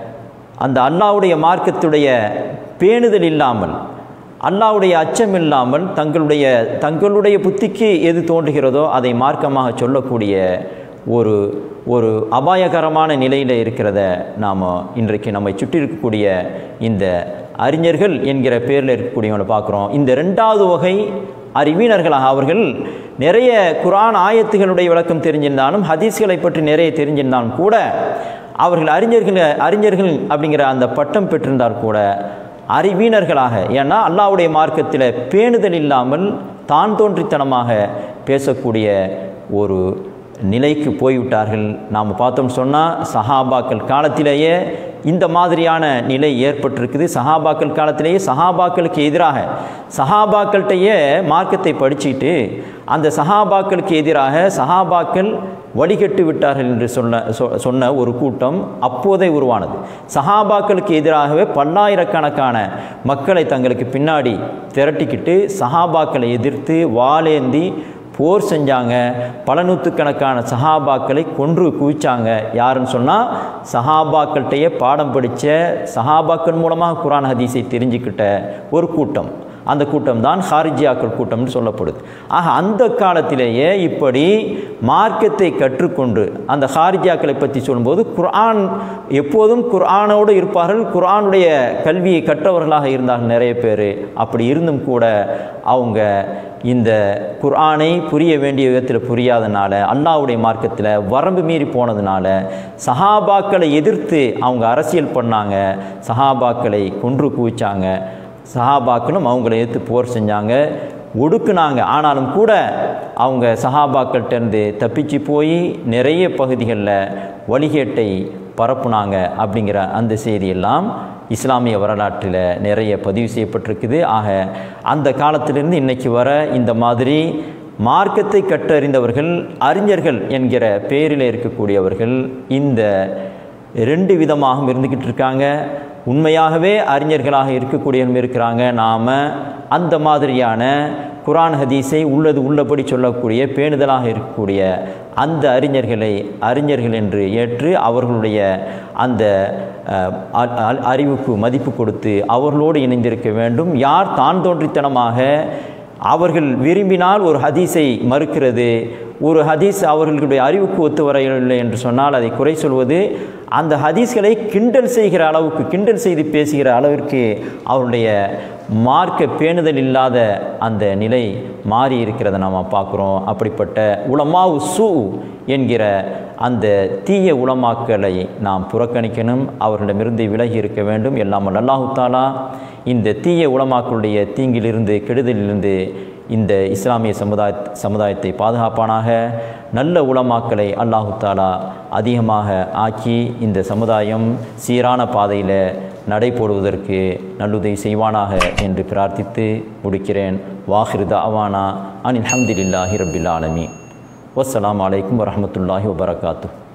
அந்த அல்லாவுடைய மார்க்கத்துடைய பேணுதல் இல்லாமல் அல்லாவுடைய அச்சம் இல்லாமல் தங்களுடைய தங்களுடைய புத்திக்கு எது தோன்றுகிறதோ அதை மார்க்கமாக சொல்லக்கூடிய ஒரு ஒரு அபாயகரமான நிலையில் இருக்கிறத நாம் இன்றைக்கு நம்மை சுற்றி இருக்கக்கூடிய இந்த அறிஞர்கள் என்கிற பேரில் இருக்கக்கூடியவங்களை பார்க்குறோம் இந்த ரெண்டாவது வகை அறிவீனர்களாக அவர்கள் நிறைய குரான் ஆயத்துகளுடைய விளக்கம் தெரிஞ்சிருந்தாலும் ஹதீஸ்களை பற்றி நிறைய தெரிஞ்சிருந்தாலும் கூட அவர்கள் அறிஞர்கள் அறிஞர்கள் அப்படிங்கிற அந்த பட்டம் பெற்றிருந்தால் கூட அறிவீனர்களாக ஏன்னா அல்லாவுடைய மார்க்கத்தில் பேணுதல் இல்லாமல் தான் தோன்றித்தனமாக பேசக்கூடிய ஒரு நிலைக்கு போய்விட்டார்கள் நாம் பார்த்தோம் சொன்னால் சஹாபாக்கள் காலத்திலேயே இந்த மாதிரியான நிலை ஏற்பட்டிருக்குது சஹாபாக்கள் காலத்திலேயே சஹாபாக்களுக்கு எதிராக சஹாபாக்கள்கிட்டயே மார்க்கத்தை படிச்சுட்டு அந்த சஹாபாக்களுக்கு எதிராக சஹாபாக்கள் வடிகட்டு விட்டார்கள் என்று சொன்ன சொன்ன ஒரு கூட்டம் அப்போதே உருவானது சஹாபாக்களுக்கு எதிராகவே பல்லாயிரக்கணக்கான மக்களை தங்களுக்கு பின்னாடி திரட்டிக்கிட்டு சஹாபாக்களை எதிர்த்து வாளேந்தி போர் செஞ்சாங்க பல நூற்றுக்கணக்கான சஹாபாக்களை கொன்று குவிச்சாங்க யாருன்னு சொன்னால் சஹாபாக்கள்கிட்டயே பாடம் படித்த சஹாபாக்கள் மூலமாக குரான் ஹதீஸை தெரிஞ்சுக்கிட்ட ஒரு கூட்டம் அந்த கூட்டம் தான் ஹாரிஜியாக்கள் கூட்டம்னு சொல்லப்படுது ஆக அந்த காலத்திலேயே இப்படி மார்க்கத்தை கற்றுக்கொண்டு அந்த ஹாரிஜியாக்களை பற்றி சொல்லும்போது குர்ஆன் எப்போதும் குர்ஆனோடு இருப்பார்கள் குர்ஆனுடைய கல்வியை கற்றவர்களாக இருந்தார்கள் நிறைய பேர் அப்படி இருந்தும் கூட அவங்க இந்த குர்ஆனை புரிய வேண்டிய விதத்தில் புரியாதனால அல்லாவுடைய மார்க்கத்தில் வரம்பு மீறி போனதுனால சஹாபாக்களை எதிர்த்து அவங்க அரசியல் பண்ணாங்க சஹாபாக்களை கொன்று குவிச்சாங்க சஹாபாக்களும் அவங்கள எதிர்த்து போர் செஞ்சாங்க ஒடுக்குனாங்க ஆனாலும் கூட அவங்க சஹாபாக்கள்கிட்டருந்து தப்பிச்சு போய் நிறைய பகுதிகளில் வழிகேட்டை பரப்புனாங்க அப்படிங்கிற அந்த செய்தியெல்லாம் இஸ்லாமிய வரலாற்றில் நிறைய பதிவு செய்யப்பட்டிருக்குது ஆக அந்த காலத்திலிருந்து இன்றைக்கி வர இந்த மாதிரி மார்க்கத்தை கற்றறிந்தவர்கள் அறிஞர்கள் என்கிற பேரில் இருக்கக்கூடியவர்கள் இந்த ரெண்டு விதமாகவும் இருந்துக்கிட்டு இருக்காங்க உண்மையாகவே அறிஞர்களாக இருக்கக்கூடியவங்க இருக்கிறாங்க நாம் அந்த மாதிரியான குரான் ஹதீஸை உள்ளது உள்ளபடி சொல்லக்கூடிய பேணுதலாக இருக்கக்கூடிய அந்த அறிஞர்களை அறிஞர்கள் என்று ஏற்று அவர்களுடைய அந்த அறிவுக்கு மதிப்பு கொடுத்து அவர்களோடு இணைந்திருக்க வேண்டும் யார் தான் தோன்றித்தனமாக அவர்கள் விரும்பினால் ஒரு ஹதீஸை மறுக்கிறது ஒரு ஹதீஸ் அவர்களுடைய அறிவுக்கு ஒத்து வரவில்லை என்று சொன்னால் அதை குறை சொல்வது அந்த ஹதீஸ்களை கிண்டல் செய்கிற அளவுக்கு கிண்டல் செய்து பேசுகிற அளவிற்கு அவருடைய மார்க்க பேணுதல் இல்லாத அந்த நிலை மாறி இருக்கிறத நாம் பார்க்குறோம் அப்படிப்பட்ட உளமாவு சு என்கிற அந்த தீய உளமாக்களை நாம் புறக்கணிக்கணும் அவர்களிடமிருந்து விலகி இருக்க வேண்டும் எல்லாம் அல்லாஹு தாலா இந்த தீய உளமாக்களுடைய தீங்கிலிருந்து கெடுதலிலிருந்து இந்த இஸ்லாமிய சமுதாய சமுதாயத்தை பாதுகாப்பானாக நல்ல உளமாக்களை அல்லாஹு தாலா அதிகமாக ஆக்கி இந்த சமுதாயம் சீரான பாதையில் நடைபோடுவதற்கு நல்லுதவி செய்வானாக என்று பிரார்த்தித்து முடிக்கிறேன் வாஹிர் தாவானா அனில் ஹம்துலில்லாஹி ரபில் ஆலமி வஸ்ஸலாம் அலைக்கும் வரமத்துல்லாஹி வபரகாத்து